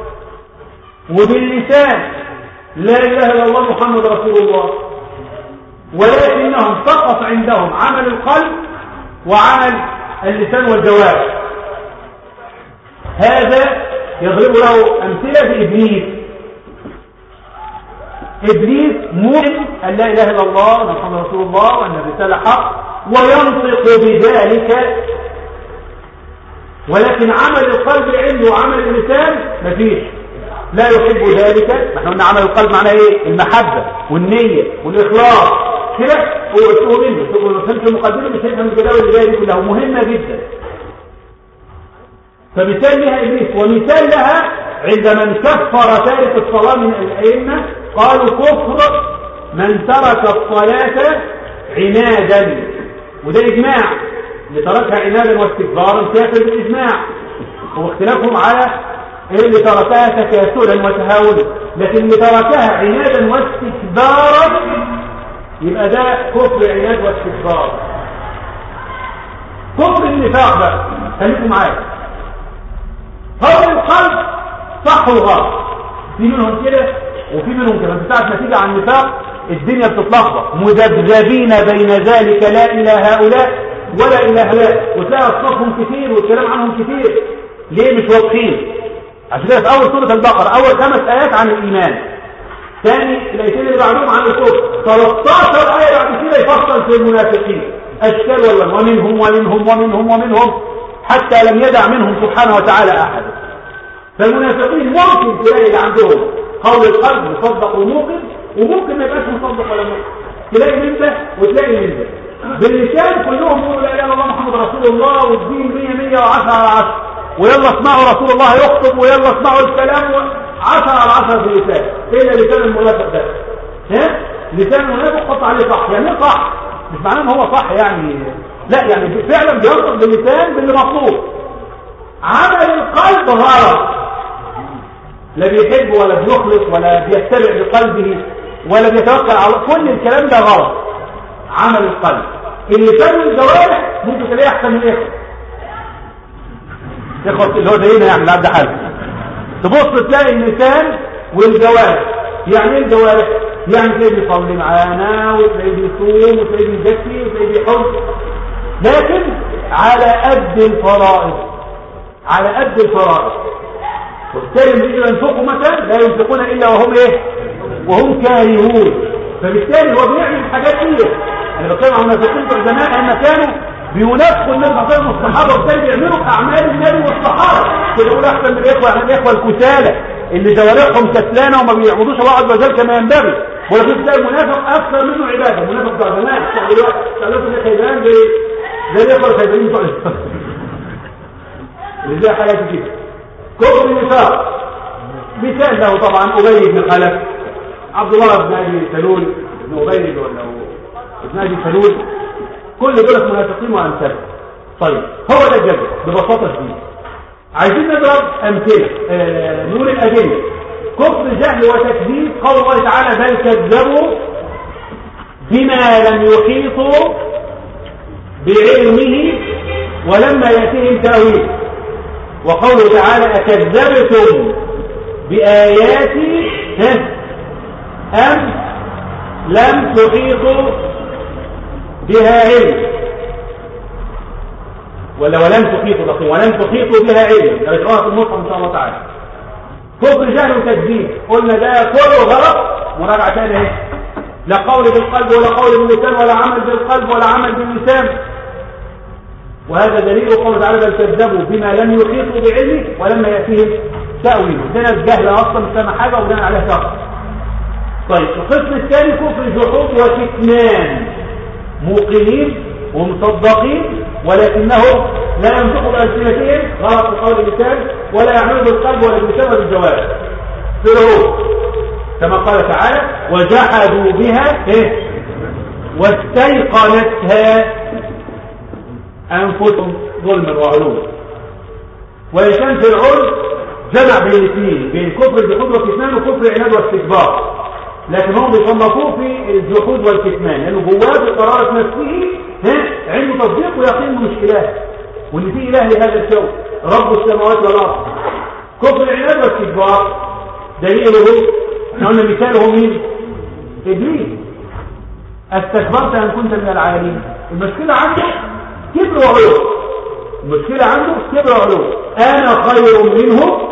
وباللسان لا اله الا الله محمد رسول الله ولكنهم سقط عندهم عمل القلب وعمل اللسان والجوارح هذا يضرب له امثله بابليس ابليس مؤمن ان لا اله الا الله وان محمد رسول الله وان الرساله حق وينطق بذلك ولكن عمل القلب عنده وعمل اللسان مفيش لا يحب ذلك احنا قلنا عمل القلب معناه ايه المحبه والنيه والاخلاص كده هو منه فهمت المقدمه مش هيفهم الجداول اللي جايه دي كلها مهمه جدا فمثال لها ابليس ومثال لها عندما انكفر تارك الصلاه من الائمه قالوا كفر من ترك الصلاه عنادا وده اجماع اللي تركها عنادا واستكبارا كافر بالاجماع هو اختلافهم على اللي تركها تكاسلا وتهاونا لكن اللي تركها عنادا واستكبارا يبقى ده كفر عناد واستكبار كفر النفاق بقى خليكم معايا قول القلب صح وغلط في منهم كده وفي منهم كده انت ساعه ما تيجي على النفاق الدنيا بتتلخبط مذبذبين بين ذلك لا الى هؤلاء ولا الى هؤلاء وتلاقي اصنافهم كتير والكلام عنهم كتير ليه مش واضحين عشان كده في اول سوره البقره اول خمس ايات عن الايمان ثاني الايتين اللي بعدهم عن الكفر 13 ايه بعد كده يفصل في المنافقين اشكال والله ومنهم ومنهم ومنهم ومنهم حتى لم يدع منهم سبحانه وتعالى احد فالمنافقين ممكن تلاقي اللي عندهم قول القلب مصدق وموقن وممكن ما يبقاش مصدق ولا موقن تلاقي من ده وتلاقي من ده باللسان كلهم يقولوا لا اله الا الله محمد رسول الله والدين 100 100 و10 على 10 ويلا اسمعوا رسول الله يخطب ويلا اسمعوا الكلام 10 على 10 في اللسان الا لسان المنافق ده ها لسان المنافق حط عليه صح يعني ايه صح مش معناه ان هو صح يعني لا يعني فعلا بينطق باللسان باللي مطلوب عمل القلب غلط لا بيحب ولا بيخلص ولا بيتبع بقلبه ولا بيتوكل على كل الكلام ده غلط عمل القلب اللي فهم الجوارح ممكن تلاقيه احسن من الاخوه اخوه اللي هو زينا يعني اللي عنده حل تبص تلاقي اللسان والجوارح يعني ايه الجوارح يعني تلاقيه بيصلي معانا وتلاقيه بيصوم وتلاقيه بيزكي وتلاقيه بيحج لكن على قد الفرائض على قد الفرائض وبالتالي لما يجوا ينفقوا مثلا لا ينفقون الا وهم ايه وهم كارهون فبالتالي هو بيعمل حاجات ايه انا بتكلم عن المنافقين بتوع زمان لما كانوا بينافقوا النبي صلى الله عليه وسلم والصحابه وبالتالي بيعملوا اعمال النبي والصحابه كده يقول احسن من الاخوه يعني الاخوه الكسالى اللي جوارحهم كسلانه وما بيعبدوش الله عز وجل كما ينبغي ولكن تلاقي المنافق اكثر منه عباده المنافق بتاع زمان بتاع دلوقتي قالوا لي خيبان زي زي الاخوه الخيبانين بتوع اللي زي حاجات كده كفر النفاق مثال له طبعا ابي بن خلف عبد الله بن ابي سلول بن ابي ولا ابن ابي سلول كل دول منافقين وامثال طيب هو ده الجبل ببساطه شديده عايزين نضرب امثله آه نقول الادله كفر جهل وتكذيب قول الله تعالى بل كذبوا بما لم يحيطوا بعلمه ولما ياتهم تاويل وقوله تعالى اكذبتم باياتي ام لم تحيطوا بها علم ولا ولم تحيطوا دقيق ولم تحيطوا بها علم ده بيقراها في المصحف ان شاء الله تعالى كفر جهل وتكذيب قلنا ده كله غلط مراجعه ثانيه اهي لا قول بالقلب ولا قول باللسان ولا عمل بالقلب ولا عمل باللسان وهذا دليل قول تعالى بل كذبوا بما لم يحيطوا بعلمه ولما ياتيهم تاويل عندنا الجهل اصلا مش سامع حاجه وبناء عليها كفر طيب القسم الثاني كفر جحود وكتمان موقنين ومصدقين ولكنهم لا ينطقوا بألسنتهم غلط بقول اللسان ولا يعملوا بالقلب ولا باللسان ولا بالجوارح فرعون كما قال تعالى وجحدوا بها إيه؟ واستيقنتها أنفسهم ظلما وعلوا ولكان فرعون جمع بين الاثنين بين كفر الجحود والكتمان وكفر العناد والاستكبار لكن هم بيصنفوه في الجحود والكتمان لانه جواه بقرارة نفسه ها عنده تصديق ويقين مش اله وان في اله لهذا الكون رب السماوات والارض كفر العناد والاستكبار دليله احنا قلنا مثاله مين ابليس استكبرت ان كنت من العالمين المشكله عنده كبر وعلو المشكله عنده كبر وعلو انا خير منه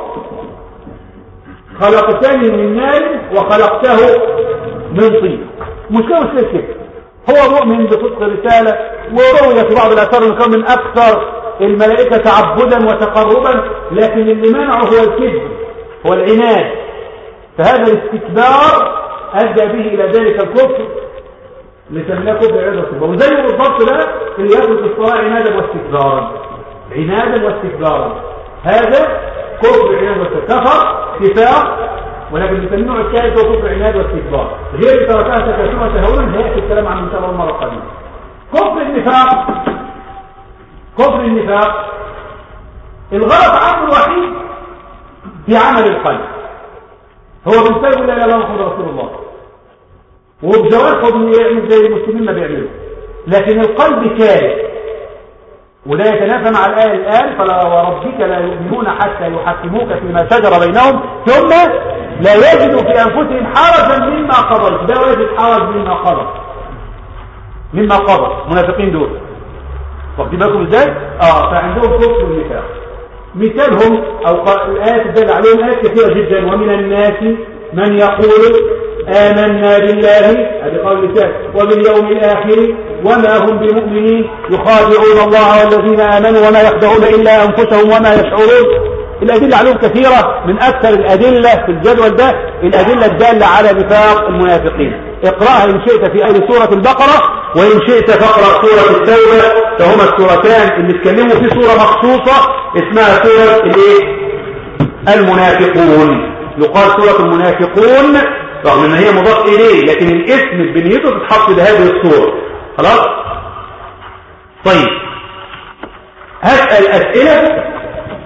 خلقتني من نار وخلقته من طين مشكلة مش كده هو مؤمن بصدق الرسالة وروي في بعض الآثار أنه كان من أكثر الملائكة تعبدا وتقربا لكن اللي منعه هو الكذب هو العناد فهذا الاستكبار أدى به إلى ذلك الكفر اللي سماه كفر عياذ الله وزيه بالضبط ده اللي يخلق الصلاة عنادا واستكبارا عنادا واستكبارا هذا كفر عناد واستكبار كفر كفار ولكن النوع الثالث هو كفر عناد واستكبار غير تركها تكاسما تهونا هيأتي الكلام عن ان شاء الله المره القادمه كفر النفاق كفر النفاق الغلط عنه الوحيد في عمل القلب هو بيساوي لا اله الا الله محمد رسول الله وبجوارحه بيعمل زي المسلمين ما بيعملوا لكن القلب كاره وده يتنافى مع الآية الآن فلا وربك لا يؤمنون حتى يحكموك فيما شجر بينهم ثم لا يجدوا في أنفسهم حرجا مما قضوا ده يجد حرج مما قضوا مما قضوا المنافقين دول واخدين بالكم ازاي؟ اه فعندهم كفر النفاق مثالهم او الآيات تدل عليهم آيات كثيرة جدا ومن الناس من يقول آمنا بالله هذه قول اللسان وباليوم الآخر وما هم بمؤمنين يخادعون الله والذين آمنوا وما يخدعون إلا أنفسهم وما يشعرون الأدلة عليهم كثيرة من أكثر الأدلة في الجدول ده الأدلة الدالة على نفاق المنافقين اقرأها إن شئت في أهل سورة البقرة وإن شئت فاقرأ سورة التوبة فهما السورتان اللي اتكلموا في سورة مخصوصة اسمها سورة الايه المنافقون يقال سورة المنافقون رغم ان هي مضاف اليه لكن الاسم بنيته تتحط بهذه الصورة خلاص طيب هسأل اسئلة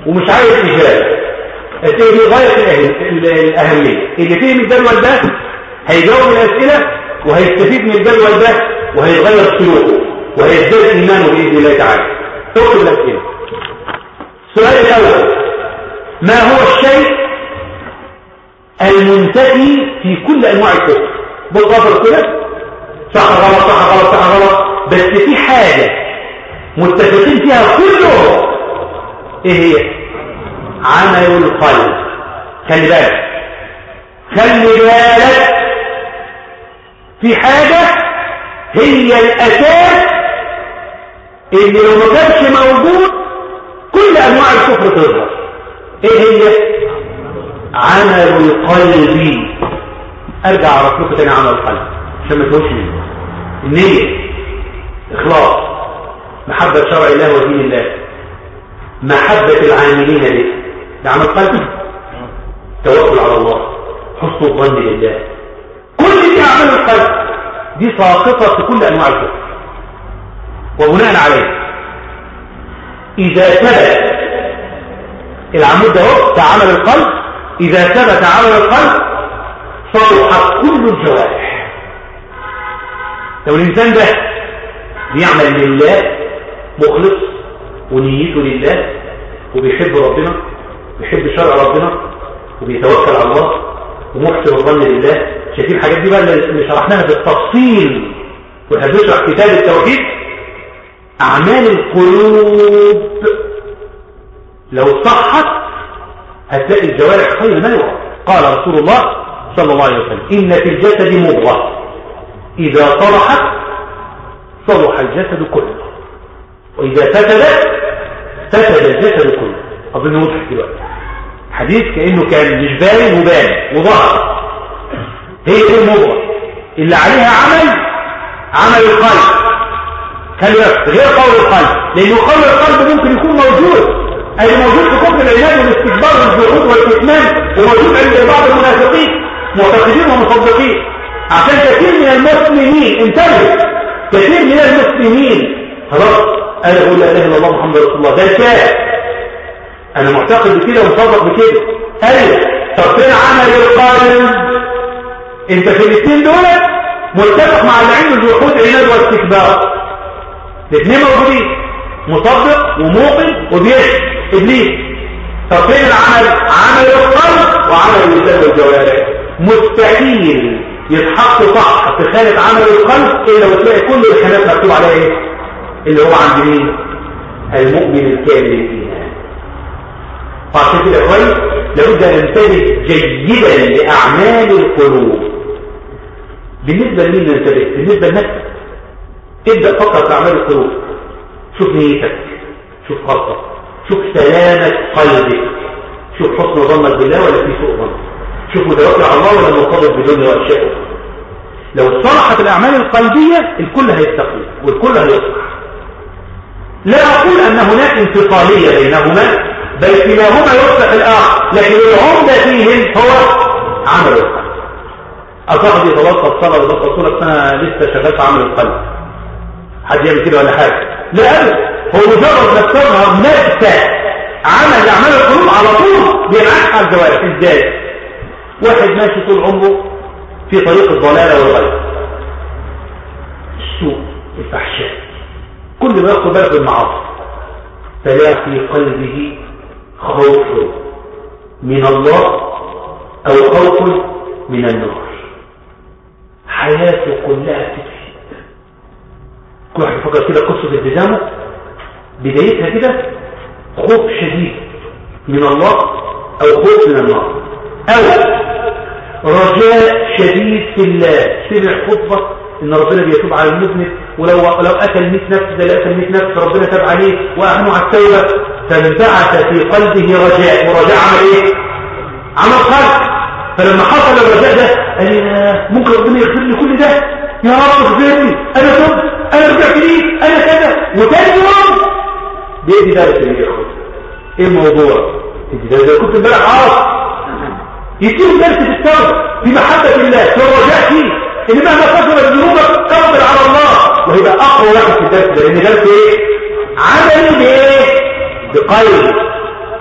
ومش عايز إجابة الأسئلة دي غاية الأهل- ال- الأهمية اللي فيه من الجدول ده هيجاوب الأسئلة وهيستفيد من الجدول ده وهيغير سلوكه وهيزداد إيمانه بإذن الله تعالى اكتب الأسئلة السؤال الأول ما هو الشيء المنتهي في كل أنواع الكفر بالضبط كده صح غلط صح غلط صح غلط بس في حاجة متفقين فيها كلهم ايه هي عمل القلب خلي بالك خلي بالك في حاجة هي الأساس اللي لو ما كانش موجود كل أنواع الكفر تظهر ايه هي عمل القلب ارجع اعرف لكم تاني عمل القلب عشان ما تقولش منه النية اخلاص محبة شرع الله ودين الله محبة العاملين به ده عمل قلب توكل على الله حسن الظن لله كل دي اعمال القلب دي ساقطة في كل انواع الكفر وبناء عليه اذا ثبت العمود ده هو بتاع عمل القلب اذا ثبت عمل القلب صلحت كل الجوارح لو الانسان ده بيعمل لله مخلص ونيته لله وبيحب ربنا بيحب شرع ربنا وبيتوكل على الله ومحسن الظن لله شايفين الحاجات دي بقى اللي شرحناها بالتفصيل واحنا بنشرح كتاب التوحيد اعمال القلوب لو صحت هتلاقي الجوارح خير منوع قال رسول الله صلى الله عليه وسلم إن في الجسد مضغة إذا صلحت صلح الجسد كله وإذا فسدت فسد الجسد كله أظن وضح دلوقتي حديث كأنه كان مش باين وبان وظهر هي دي المضغة اللي عليها عمل عمل القلب خلي بالك غير قول القلب لأنه قول القلب ممكن يكون موجود أي موجود في كفر العناد والاستكبار والجحود والكتمان وموجود عند بعض المنافقين معتقدين ومصدقين عشان كثير من المسلمين انتبه كثير من المسلمين خلاص انا اقول لا اله الا الله محمد رسول الله ده الكافر انا معتقد بكده ومصدق بكده ايوه طب فين عمل القلب انت في الاثنين دول متفق مع اللي عنده الجحود عناد واستكبار الاثنين موجودين مصدق وموقن وبيشهد ابليس طب فين العمل عمل القلب وعمل اللسان والجوارح مستحيل يتحط صح في خانة عمل القلب الا وتلاقي كل الخانات مكتوب عليها ايه اللي هو عند مين المؤمن الكامل الايمان فعشان كده كويس لابد ان ننتبه جيدا لاعمال القلوب بالنسبه لمين ننتبه بالنسبه لنفسك ابدا فقط في اعمال القلوب شوف نيتك شوف قصدك شوف سلامة قلبك شوف حسن ظنك بالله ولا في سوء ظن شوف متوكل على الله ولا مرتبط بدنيا واشياء لو صلحت الاعمال القلبية الكل هيستقيم والكل هيصلح لا اقول ان هناك انفصالية بينهما بل كلاهما يصلح الاخر لكن العمدة فيهم هو عمل القلب اصاحبي يتوقف الصلاة ويتوقف الصلاة انا لسه شغال في عمل القلب حد يعمل كده ولا حاجة لا أبدا هو مجرد ما تظهر نبتة عمل أعمال القلوب على طول بينعكس على الجوارح ازاي واحد ماشي طول عمره في طريق الضلالة والغي السوء الفحشاء كل ما ياخد بالك بالمعاصي فلا في قلبه خوف من الله أو خوف من النار حياته كلها تفسد كل واحد يفكر كده قصة التزامه بدايتها كده خوف شديد من الله او خوف من النار او رجاء شديد في الله سمع خطبة ان ربنا بيتوب على المذنب ولو لو قتل 100 نفس ده اللي قتل 100 نفس ربنا تاب عليه واهنه على التوبه فانبعث في قلبه رجاء ورجاء عمل ايه عمل قلب فلما حصل الرجاء ده قال يا ممكن ربنا يغفر لي كل ده يا رب اغفر لي انا تبت انا رجعت ليك انا كذا وتاني يوم بيدي درس اللي ياخد ايه الموضوع انت ده كنت امبارح عارف يديله درس في التوبه في محبه الله في الرجاء فيه ان مهما كثرت ذنوبك تقبل على الله وهيبقى اقوى واحد في الدرس ده لان درس ايه عملي بايه بقلب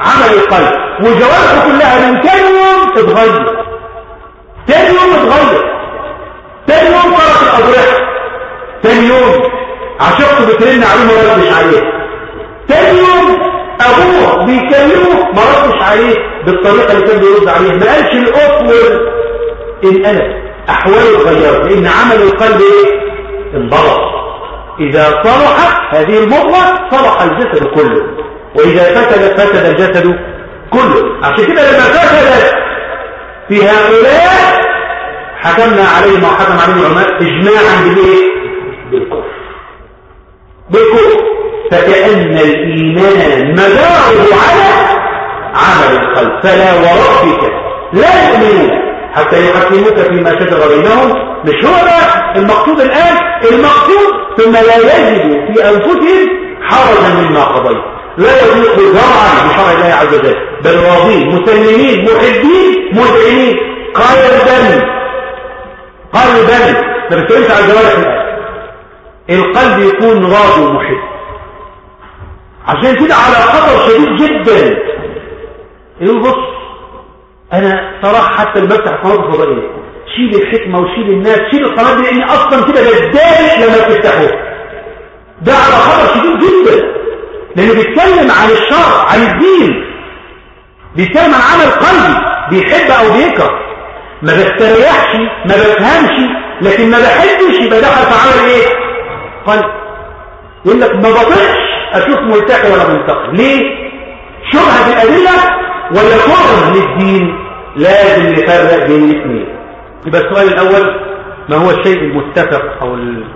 عمل القلب وجوارحه كلها من تاني يوم تتغير تاني يوم اتغير تاني يوم طرق الأضرحة تاني يوم عشقته بترن عليه ما ردش عليه تاني يوم أبوه بيكلمه ما ردش عليه بالطريقة اللي كان بيرد عليها ما قالش الأطول إن أنا أحواله اتغيرت لأن عمل القلب إيه؟ انضبط إذا صلح هذه المضغة صلح الجسد كله وإذا فسد فسد الجسد كله عشان كده لما فسدت في هؤلاء حكمنا عليهم وحكم عليهم العلماء إجماعا بالإيه؟ بالكفر بالكفر فكأن الإيمان مداره على عمل القلب فلا وربك لا يؤمنون حتى يحكموك فيما شجر بينهم مش هو ده المقصود الآن المقصود ثم لا يجد في أنفسهم حرجا مما قضيت لا يضيق ذرعا بشرع الله عز وجل بل راضين مسلمين محبين مذعنين قلبا قلبا ما بتقولش على الجوارح الآن القلب يكون راضي ومحب عشان كده على خطر شديد جدا يقول بص انا صراحة حتى المفتح القناة الفضائية شيل الحكمة وشيل الناس شيل القناة دي لان اصلا كده بتضايق لما بتفتحوه ده على خطر شديد جدا لانه بيتكلم عن الشرع عن الدين بيتكلم عن عمل قلبي بيحب او بيكره ما بستريحش ما بفهمش لكن ما بحبش يبقى دخل في عمل ايه قلب يقول لك ما بطيقش اشوف ملتقي ولا منتقي ليه شبهه الادله ولا كره للدين لازم نفرق بين الاثنين يبقى السؤال الاول ما هو الشيء المتفق او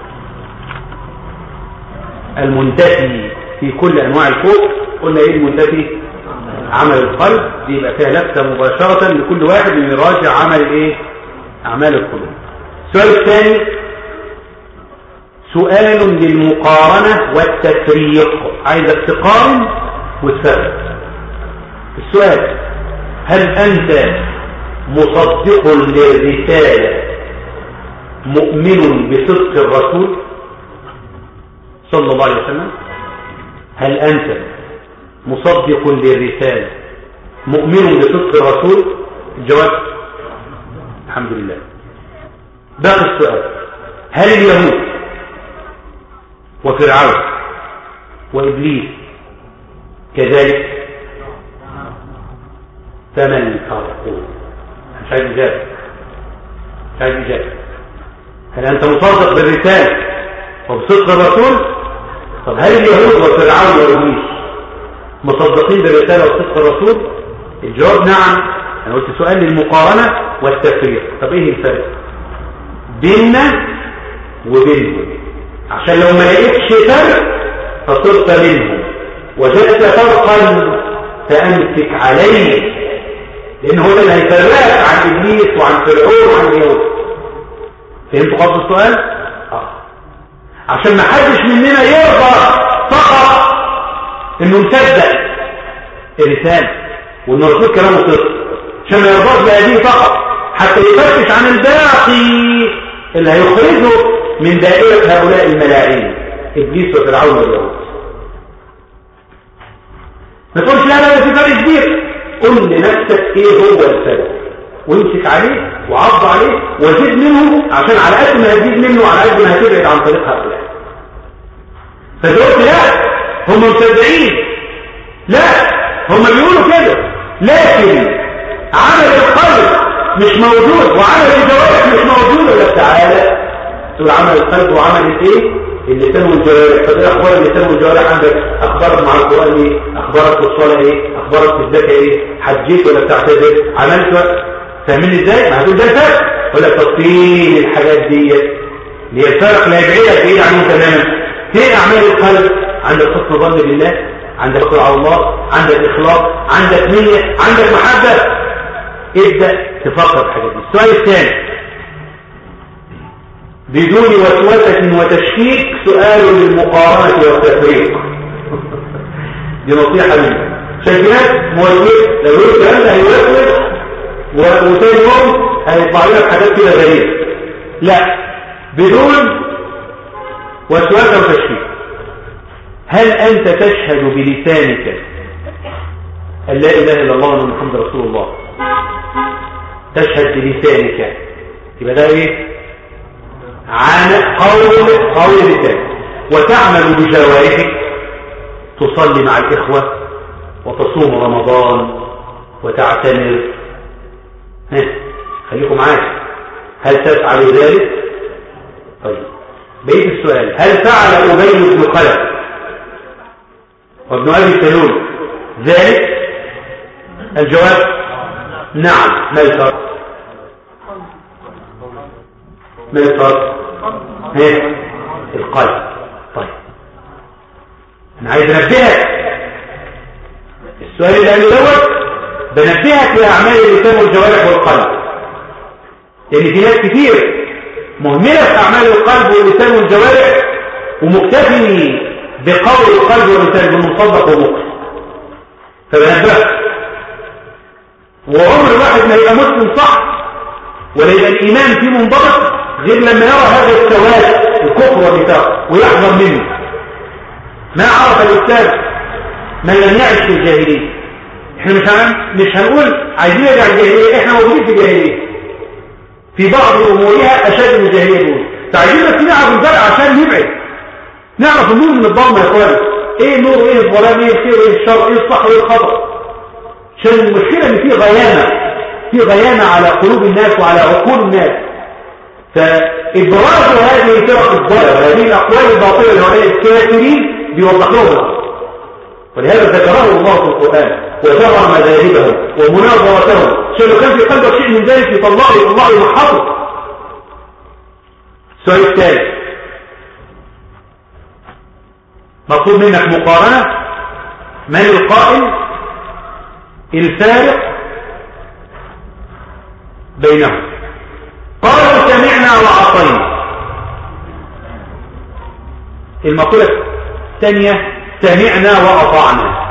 المنتفي في كل انواع الكفر قلنا ايه المنتفي عمل القلب دي يبقى فيها لفته مباشره لكل واحد من يراجع عمل ايه اعمال القلوب السؤال الثاني سؤال للمقارنة والتفريق عايزك تقارن وتفرق السؤال هل أنت مصدق للرسالة مؤمن بصدق الرسول صلى الله عليه وسلم هل أنت مصدق للرسالة مؤمن بصدق الرسول الجواب الحمد لله باقي السؤال هل اليهود وفرعون وإبليس كذلك فما الفرق مش عايز إجابة مش عايز إجابة هل أنت مصدق بالرسالة وبصدق الرسول طب هل اليهود وفرعون وإبليس مصدقين بالرسالة وبصدق الرسول الجواب نعم أنا قلت سؤال للمقارنة والتفريق طب إيه الفرق بيننا وبينهم عشان لو ما لقيتش فرق فصرت منهم وجدت فرقا فامسك عليه لان هو ده اللي هيفرقك عن ابليس وعن فرعون وعن اليهود فهمتوا قصد السؤال اه عشان ما حدش مننا يرضى فقط انه مصدق الرساله وان الرسول كلامه صدق عشان ما يرضاش بهذه فقط حتى يفتش عن الباقي اللي هيخرجه من دائرة هؤلاء الملاعين إبليس وفرعون واليهود ما تقولش لا لا في فرق كبير قل لنفسك ايه هو الفرق وامسك عليه وعض عليه وزد منه عشان على قد ما هتزيد منه على قد ما هتبعد عن طريق هؤلاء فدلوقتي لا هم مصدقين لا هم بيقولوا كده لكن عمل القلب مش موجود وعمل الجوارح مش موجود ولا تعالى تقول عمل القلب وعمل الايه اللسان والجوارح طب ايه اخبار اللسان والجوارح عندك اخبارك مع القران ايه اخبارك في الصلاه ايه اخبارك في الزكاه ايه حجيت ولا بتعتذر عملت فاهمين ازاي ما هتقول ده فرق ولا تفصيل الحاجات دي اللي هي الفرق لا يبعدك بعيد عنه تماما فين اعمال القلب عندك حسن ظن بالله عندك قرع على الله عندك اخلاص عندك نيه عندك محبه ابدا تفكر في الحاجات دي السؤال الثاني بدون وسوسة وتشكيك سؤال للمقارنة والتفريق دي نصيحة مني شكلات موجود لو يقول الكلام ده هيوسوس وثاني يوم هيطلع لك حاجات كده غريبة لا بدون وسوسة وتشكيك هل أنت تشهد بلسانك أن لا إله إلا الله وأن محمد رسول الله تشهد بلسانك يبقى ده إيه عن قول قول لسانك وتعمل بجوارحك تصلي مع الإخوة وتصوم رمضان وتعتمر ها خليكم معايا هل تفعل ذلك طيب بقيت السؤال هل فعل أبي بن خلف وابن أبي سلول ذلك الجواب نعم ما الفرق ما الفرق ها القلب طيب انا عايز انبهك السؤال اللي قاله دوت بنبهك لاعمال اللسان والجوارح والقلب لان في ناس كتير مهمله في اعمال القلب واللسان والجوارح ومكتفي بقول القلب واللسان بالمصدق ومقصد فبنبهك وعمر الواحد ما يبقى مسلم صح ولا يبقى الايمان فيه منضبط غير لما يرى هذا السواد الكفر والنفاق ويحذر منه ما عرف الإسلام من لم يعش في الجاهلية احنا مش هن... مش هنقول عايزين نرجع الجاهلية احنا موجودين في الجاهلية في بعض أمورها أشد من الجاهلية دول فعايزين بس نعرف الفرق عشان نبعد نعرف النور من الضلمة يا اخوان ايه النور وايه الظلام ايه الخير وايه الشر ايه الصح وايه الخطأ عشان المشكلة ان في غيامة في غيامة على قلوب الناس وعلى عقول الناس فإبراز هذه الفرق الضالة وهذه الأقوال الباطلة لهؤلاء الكافرين بيوضح لهم ولهذا ذكره الله في القرآن وشرع مذاهبهم ومناظرتهم عشان لو كان في قلبك شيء من ذلك يطلع يطلع يمحطه السؤال الثالث مطلوب منك مقارنة من القائل الفارق بينهم قالوا سمعنا وعصينا المقولة الثانية سمعنا وأطعنا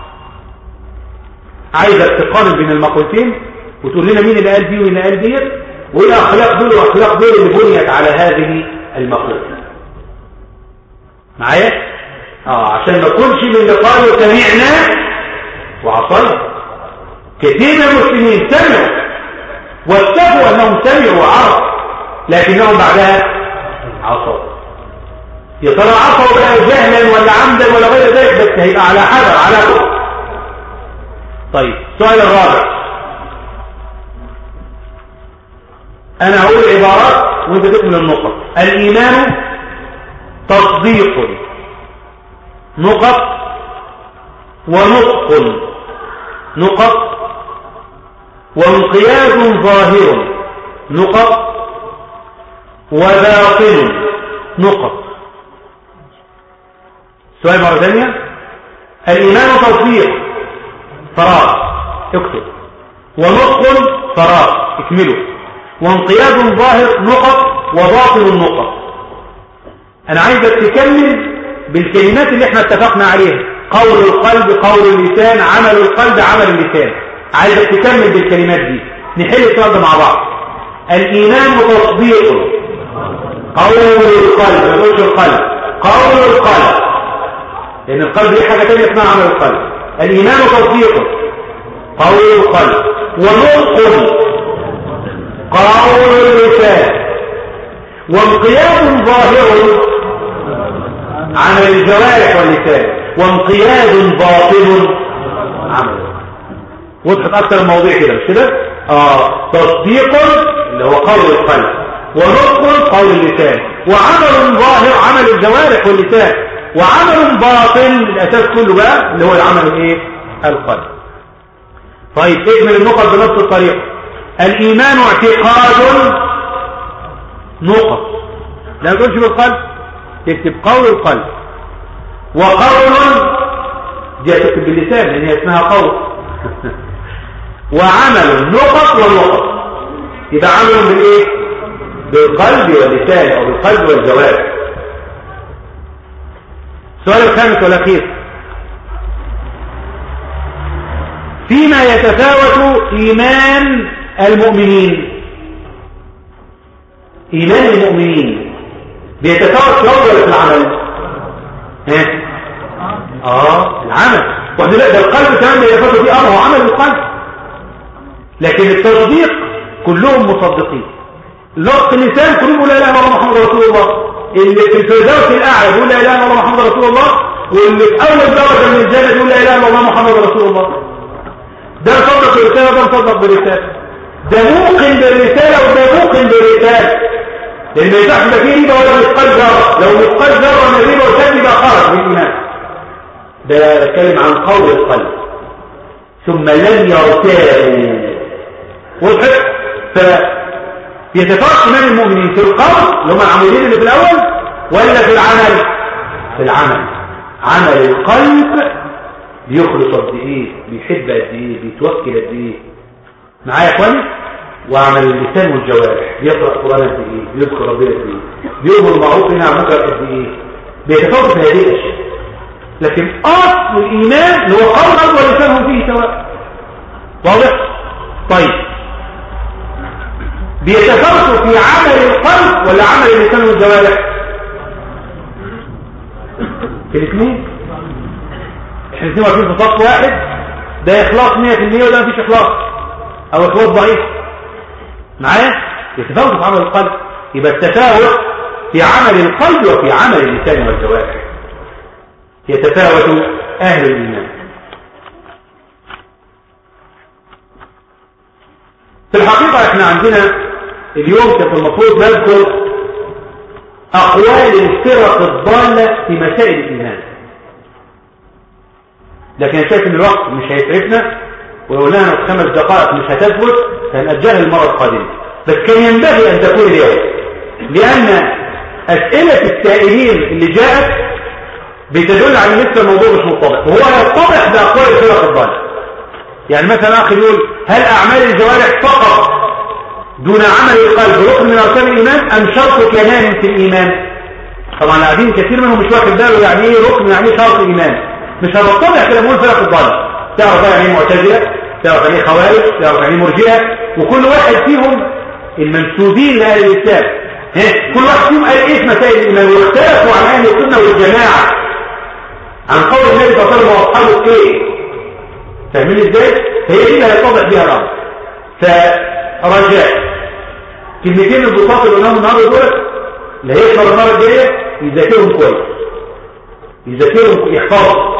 عايزك تقارن بين المقولتين وتقول لنا مين اللي قال دي ومين اللي قال ديت وايه الاخلاق دول والاخلاق دول اللي بنيت على هذه المقولة معايا اه عشان ما تكونش من اللي قالوا سمعنا وعصينا كثير من المسلمين سمعوا واتفقوا انهم سمعوا وعرفوا لكنهم بعدها عصوا يا ترى عصوا بقى جهلا ولا عمدا ولا غير ذلك بس هيبقى على حذر على كفر طيب السؤال الرابع انا هقول عبارات وانت تكمل النقط الايمان تصديق نقط ونطق نقط وانقياد ظاهر نقط وباطن نقط سؤال مرة ثانية الإيمان تصديق فراغ اكتب ونطق فراغ اكمله وانقياد ظاهر نقط وباطن نقط انا عايزك تكمل بالكلمات اللي احنا اتفقنا عليها قول القلب قول اللسان عمل القلب عمل اللسان عايزك تكمل بالكلمات دي نحل السؤال ده مع بعض الايمان تصديق قول القلب ما تقولش القلب قول القلب لان القلب دي حاجه ثانيه اسمها عمل القلب الايمان تصديق قول القلب ونطق قول اللسان وانقياد ظاهر عمل الجوارح واللسان وانقياد باطن عمل وضحت اكتر المواضيع كده مش كده اه تصديق اللي هو قول القلب ونطق قول اللسان وعمل ظاهر عمل الجوارح واللسان وعمل باطن الاساس كله بقى اللي هو العمل الايه القلب طيب اكمل النقط بنفس الطريقه الايمان اعتقاد نقط لا تقولش بالقلب تكتب قول القلب وقول دي تكتب باللسان لان هي اسمها قول وعمل نقط ونقط يبقى عمل بالايه بالقلب واللسان او بالقلب والجوارح السؤال الخامس والاخير فيما يتفاوت ايمان المؤمنين ايمان المؤمنين بيتفاوت في الأول ولا في العمل ها اه العمل واحد لا ده القلب كمان يفضل فيه امر هو عمل القلب لكن التصديق كلهم مصدقين لفظ اللسان كلهم يقول لا اله الا الله محمد رسول الله اللي في الفردوس الاعلى يقول لا اله الا الله محمد رسول الله واللي في اول درجه من الجنه يقول لا اله الا الله محمد رسول الله ده مصدق بالرساله ده مصدق بالرساله ده موقن بالرساله وده موقن بالرساله لان ما ينفعش يبقى فيه ريبه ولا مثقال ذره لو مثقال ذره من ريبه وشك يبقى خرج من الايمان ده بتكلم عن قول القلب ثم لم يرتابوا وضحت ف يتفرق إيمان المؤمنين في القول اللي هم العمودين اللي في الأول ولا في العمل في العمل عمل القلب بيخلص قد ايه بيحب قد ايه بيتوكل قد ايه معايا يا اخواني وعمل اللسان والجوارح بيقرا القران قد ايه بيذكر ربنا قد ايه بيؤمر بالمعروف وينهى عن المنكر قد ايه بيتفاوت في هذه الاشياء لكن اصل الايمان اللي هو قول القلب واللسان هم فيه سواء واضح طيب بيتفاوتوا في عمل القلب ولا عمل اللسان والجوارح في الاثنين احنا الاثنين واقفين في صف واحد ده اخلاص 100% وده مفيش اخلاص او اخلاص ضعيف معايا يتفاوتوا في عمل القلب يبقى التفاوت في عمل القلب وفي عمل اللسان والجوارح يتفاوت اهل الايمان في الحقيقة احنا عندنا اليوم كان المفروض نذكر أقوال الفرق الضالة في مسائل الإيمان لكن أنا شايف إن الوقت مش هيسعفنا ولو لنا خمس دقائق مش هتثبت فنأجلها المرة القادمة بس كان ينبغي أن تكون اليوم لأن أسئلة السائلين اللي جاءت بتدل على ان لسه الموضوع مش متضح وهو يتضح بأقوال الفرق الضالة يعني مثلا أخي يقول هل أعمال الجوارح فقط دون عمل القلب ركن من أركان الإيمان أم شرط كمان في الإيمان طبعا العادين كثير منهم مش واخد باله يعني ايه ركن يعني ايه شرط إيمان مش هبطلع كده نقول فرق الضالة تعرف يعني ايه معتزلة تعرف يعني ايه خوارج تعرف يعني ايه مرجئة وكل واحد فيهم المنسوبين لأهل الإسلام كل واحد فيهم قال ايه في مسائل الإيمان واختلفوا عن أهل السنة والجماعة عن قول النبي صلى الله عليه وسلم وأصحابه ايه فاهمين ازاي؟ هي دي اللي هيتضح بيها الأمر فرجاء كلمتين البساط اللي قلناهم النهارده دول اللي هيحضر المره الجايه يذاكرهم كويس يذاكرهم يحفظهم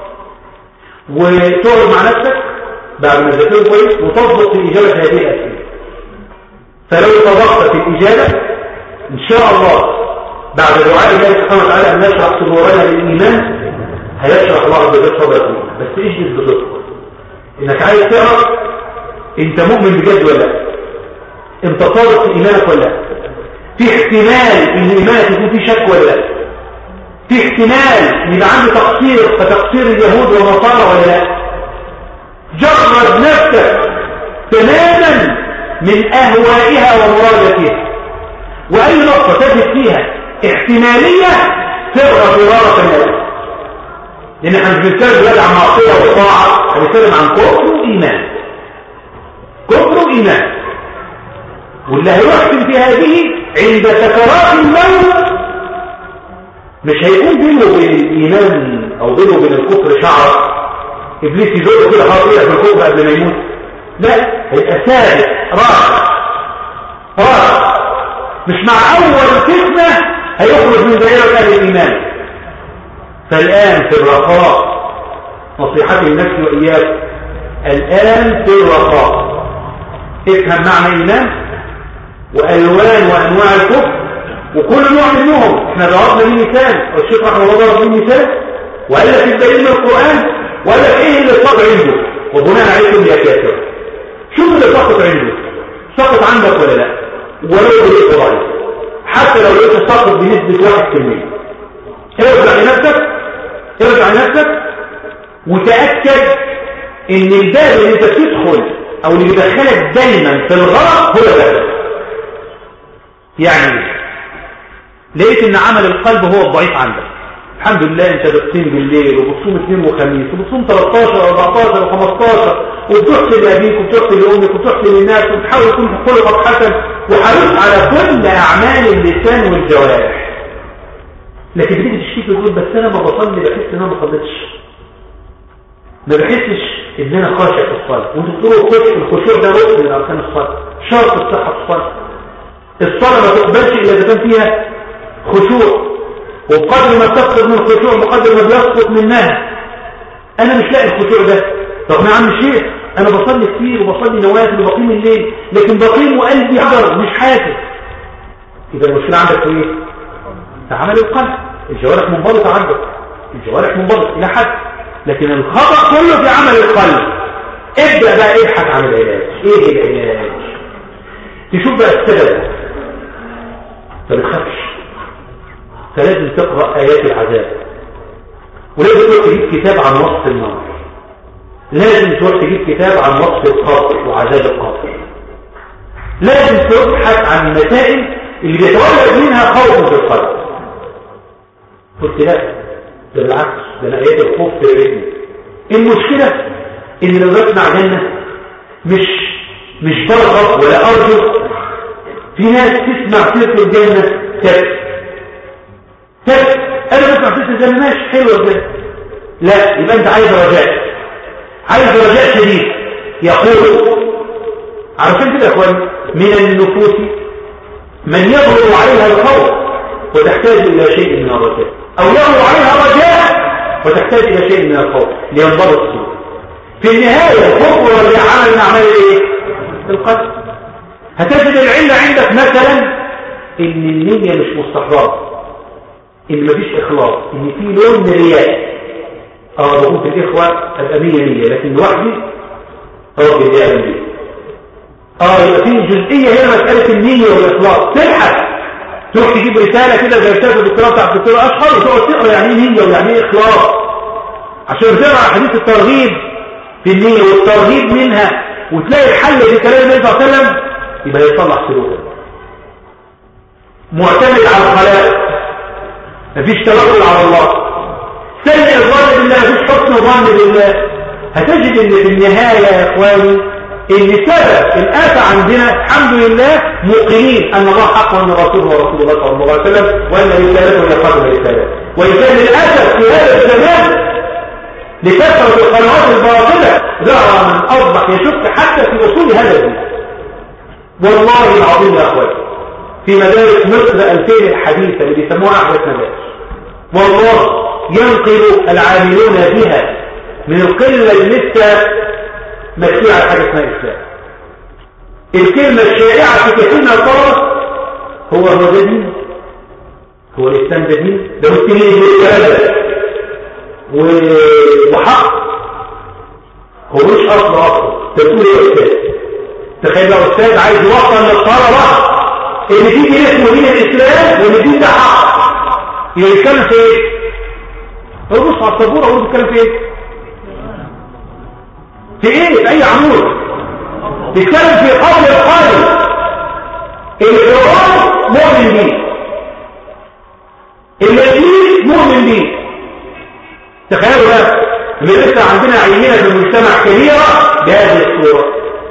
وتقعد مع نفسك بعد ما تذاكرهم كويس وتضبط في اجابه هذه الاسئله فلو تضبط في الاجابه ان شاء الله بعد دعاء الله سبحانه وتعالى ان نشرح صدورنا للايمان هيشرح الله عز وجل صدرك بس اجلس بصدق انك عايز تعرف انت مؤمن بجد ولا لا انت صادق في ايمانك ولا لا في احتمال ان ايمانك يكون فيه شك ولا لا في احتمال ان يبقى عندي تقصير كتقصير اليهود والنصارى ولا لا جرد نفسك تماما من اهوائها ومرادتها واي نقطه تجد فيها احتماليه فر فرارة الناس لان احنا مش بنتكلم دلوقتي عن معصيه وطاعه هنتكلم عن كفر وايمان كفر وايمان واللي هيحسن في هذه عند سكرات الموت مش هيكون بينه وبين الايمان او بينه وبين الكفر شعر ابليس يزوره كده خاطئه في الكفر قبل ما يموت لا هيبقى ثابت راح راح مش مع اول فتنه هيخرج من دائره اهل الايمان فالان في الرخاء نصيحتي لنفسي واياك الان في الرخاء افهم معنى الايمان والوان وانواع الكفر وكل نوع منهم احنا ضربنا ليه مثال والشيخ رحمه الله ضرب ليه مثال وقال لك الدليل من القران وقال لك ايه اللي سقط عنده وبناء عليكم يا كافر شوف اللي سقط عنده سقط عندك ولا لا ولو بليك ضعيف حتى لو لقيت سقط بنسبه 1% ارجع لنفسك ارجع لنفسك وتاكد ان الباب اللي انت بتدخل او اللي بيدخلك دايما في الغلط هو ده يعني لقيت ان عمل القلب هو الضعيف عندك الحمد لله انت بتصوم بالليل وبتصوم اثنين وخميس وبتصوم 13 و14 و15 وبتحسن لابيك وبتحسن لامك وبتحسن للناس وبتحاول تكون خلقك حسن وحريص على كل اعمال اللسان والجوارح لكن بتيجي تشتكي وتقول بس انا ما بصلي بحس ان انا ما صليتش ما بحسش ان انا خاشع في الصلاه وانتوا بتقولوا خش الخشوع ده ركن من اركان الصلاه شرط الصحه في الصلاه الصلاه ما تقبلش الا اذا كان فيها خشوع وبقدر ما تسقط من الخشوع بقدر ما بيسقط منها انا مش لاقي الخشوع ده طب يا عم الشيخ انا بصلي كتير وبصلي نوافل وبقيم الليل لكن بقيم وقلبي حجر مش حاسس يبقى المشكله عندك في ايه في عمل القلب الجوارح منضبطه عندك الجوارح منضبطه الى حد لكن الخطا كله في عمل القلب ابدا بقى ابحث عن العلاج ايه العلاج تشوف بقى السبب فما تخافش فلازم تقرا ايات العذاب ولازم تروح تجيب كتاب عن وصف النار لازم تروح تجيب كتاب عن وصف القبر وعذاب القبر لازم تبحث عن المسائل اللي بيتولد منها خوف في القلب قلت لا ده بالعكس ده انا ايات الخوف تقرفني المشكله ان لو بسمع جنه مش مش برغب ولا ارجو في ناس تسمع سيره الجنه تبكي تبكي انا بسمع سيره الجنه ماشي حلوه كده لا يبقى انت عايز رجاء عايز رجاء شديد يقول عارفين كده يا اخوان من النفوس من يغلو عليها الخوف وتحتاج الى شيء من الرجاء او يغلو عليها رجاء وتحتاج الى شيء من الخوف لينضبط السوء في النهايه الخوف والرجاء عمل من اعمال ايه القلب هتجد العله عندك مثلا ان النيه مش مستحضره ان مفيش اخلاص ان في لون من رياء اه بقول في الاخوه ابقى مية مية لكن لوحدي ربي يعلم بيه اه يبقى في جزئيه هنا مساله النيه والاخلاص تبحث تروح تجيب رساله كده زي رساله الدكتوراه بتاع الدكتور اشهر وتقعد تقرا يعني ايه نيه ويعني ايه اخلاص عشان تقرا حديث الترغيب في النيه والترغيب منها وتلاقي الحل في كلام النبي صلى الله عليه وسلم يبقى يصلح سلوكك معتمد على الخلاق مفيش توكل على الله سيء الظن بالله مفيش حسن ظن بالله هتجد ان في النهايه يا اخواني ان سبب الآفة عندنا الحمد لله موقنين أن الله حق وأن رسوله ورسول الله صلى الله عليه وسلم وأن رسالته هي خاتم الرسالات وإن كان للأسف في هذا الزمان لكثرة القنوات الباطلة ظهر من أصبح يشك حتى في أصول هذا الدين والله العظيم يا أخواني في مدارس مصر 2000 الحديثة اللي بيسموها أحدث مدارس والله ينقل العاملون بها من القلة اللي لسه ماشية على حاجة اسمها إسلام الكلمة الشائعة في كثير من الطلبة هو هو ده دين هو الإسلام ده دين ده مسلمين بالكلام ده وحق هو مش أصل أصل تقول يا أستاذ تخيل لو أستاذ عايز يوصل للطلبة إن في دين اسمه دين الإسلام وإن دين ده حق يتكلم في إيه؟ هو بص على السبورة هو بيتكلم في إيه؟ في ايه في اي عمود بيتكلم في قول القلب القرآن مؤمن بيه الذين مؤمن بيه تخيلوا بقى ان لسه عندنا عينة في المجتمع كبيرة بهذه الصورة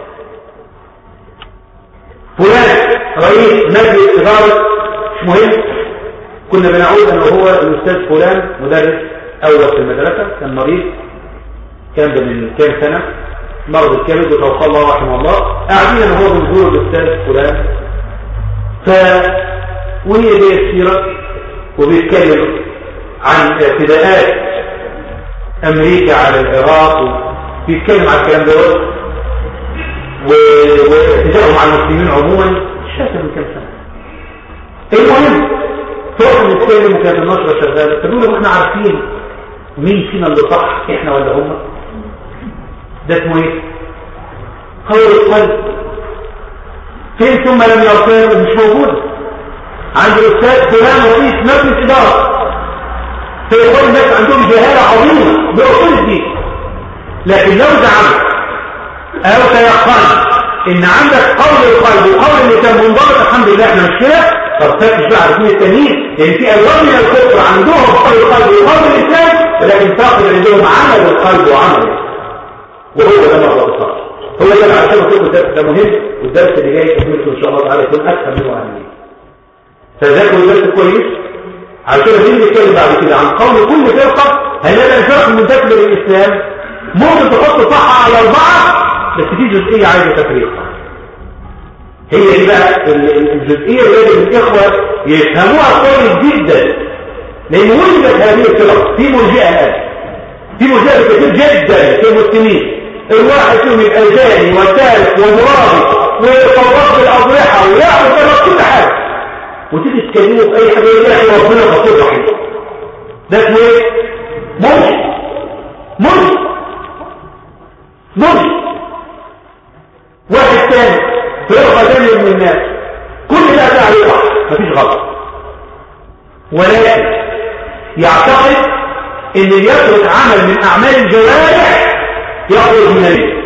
فلان رئيس مجلس إدارة مش مهم كنا بنعود انه هو الاستاذ فلان مدرس اول في المدرسة كان مريض كان ده من كام سنة مرض الكبد وتوفى الله رحمه الله قاعدين ان هو بنزور الاستاذ فلان ف وهي دي السيرة وبيتكلم عن اعتداءات امريكا على العراق وبيتكلم عن الكلام ده واعتدائهم على المسلمين عموما مش فاكر من كام سنة المهم تقعد نتكلم وكانت النشرة شغالة فبيقولوا احنا عارفين مين فينا اللي صح احنا ولا هم ده اسمه ايه قول القلب فين ثم لم يرتاب مش موجود عند الاستاذ فلان رئيس مجلس اداره فيقول الناس عندهم جهاله عظيمه باصول الدين لكن لو زعمت او تيقنت ان عندك قول القلب وقول اللسان منضبط الحمد لله احنا مش كده طب فتش بقى على الاثنين التانيين لان في الوان من الكفر عندهم قول القلب وقول اللسان ولكن فاقد عندهم عمل القلب وعمل وهو ده مرض الصالح هو ده عشان اقول الدرس ده مهم والدرس اللي جاي تكملته ان شاء الله تعالى يكون اكثر منه اهميه فذاكروا الدرس كويس عشان نيجي نتكلم بعد كده عن قول كل فرقه هل هذا الفرق المنتسب للاسلام ممكن تحط صح على أربعة بس في جزئية عايزة تفريق هي دي بقى الجزئية اللي الإخوة يفهموها كويس جدا لأن وجدت هذه الفرق في مرجئة الآن في مرجئة كثير جدا في المسلمين الواحد فيهم يبقى زاني وثالث ومرابط ويطرق بالأضرحة ويعمل كل حاجة وتيجي تكلمه في أي حاجة يقول يا أخي ربنا غفور رحيم ده اسمه إيه؟ مرجئ مرجئ مرجئ واحد ثاني فرقة ثانية من الناس كل ده تعليق مفيش غلط ولكن يعتقد ان اللي يترك عمل من اعمال الجوارح يخرج من النبي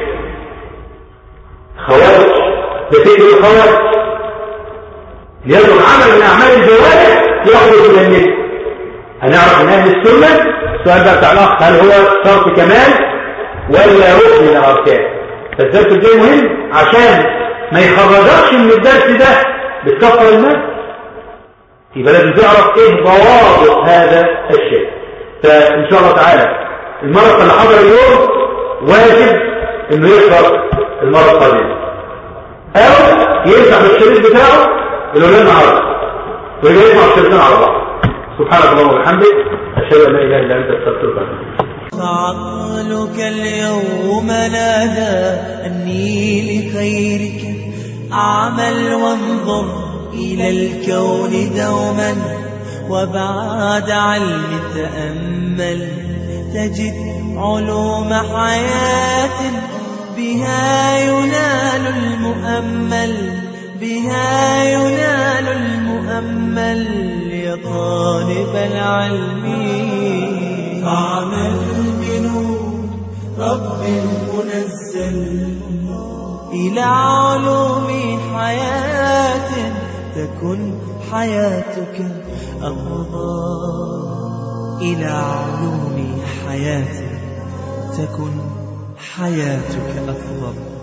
خوارج ده فكر الخوارج اللي يترك عمل من اعمال الجوارح يخرج من النبي هنعرف ان اهل السنه السؤال ده بتاع الاخ هل هو شرط كمال ولا ركن من الاركان فالدرس الجاي مهم عشان ما يخرجكش من الدرس ده بتكفر الناس يبقى لازم تعرف ايه ضوابط هذا الشيء فان شاء الله تعالى المرة اللي حضر اليوم واجب انه يحضر المرة القادمة او يفتح الشريط بتاعه اللي هو النهارده ويبقى يسمع الشريطين على بعض سبحانك اللهم وبحمدك اشهد ان لا اله الا انت استغفرك فعقلك اليوم نادى أني لخيرك أعمل وانظر إلى الكون دوما وبعد علم تأمل تجد علوم حياة بها ينال المؤمل بها ينال المؤمل يا طالب العلم فاعمل بنور رب منزل إلى علوم حياة تكن حياتك أفضل إلى علوم حياة تكن حياتك أفضل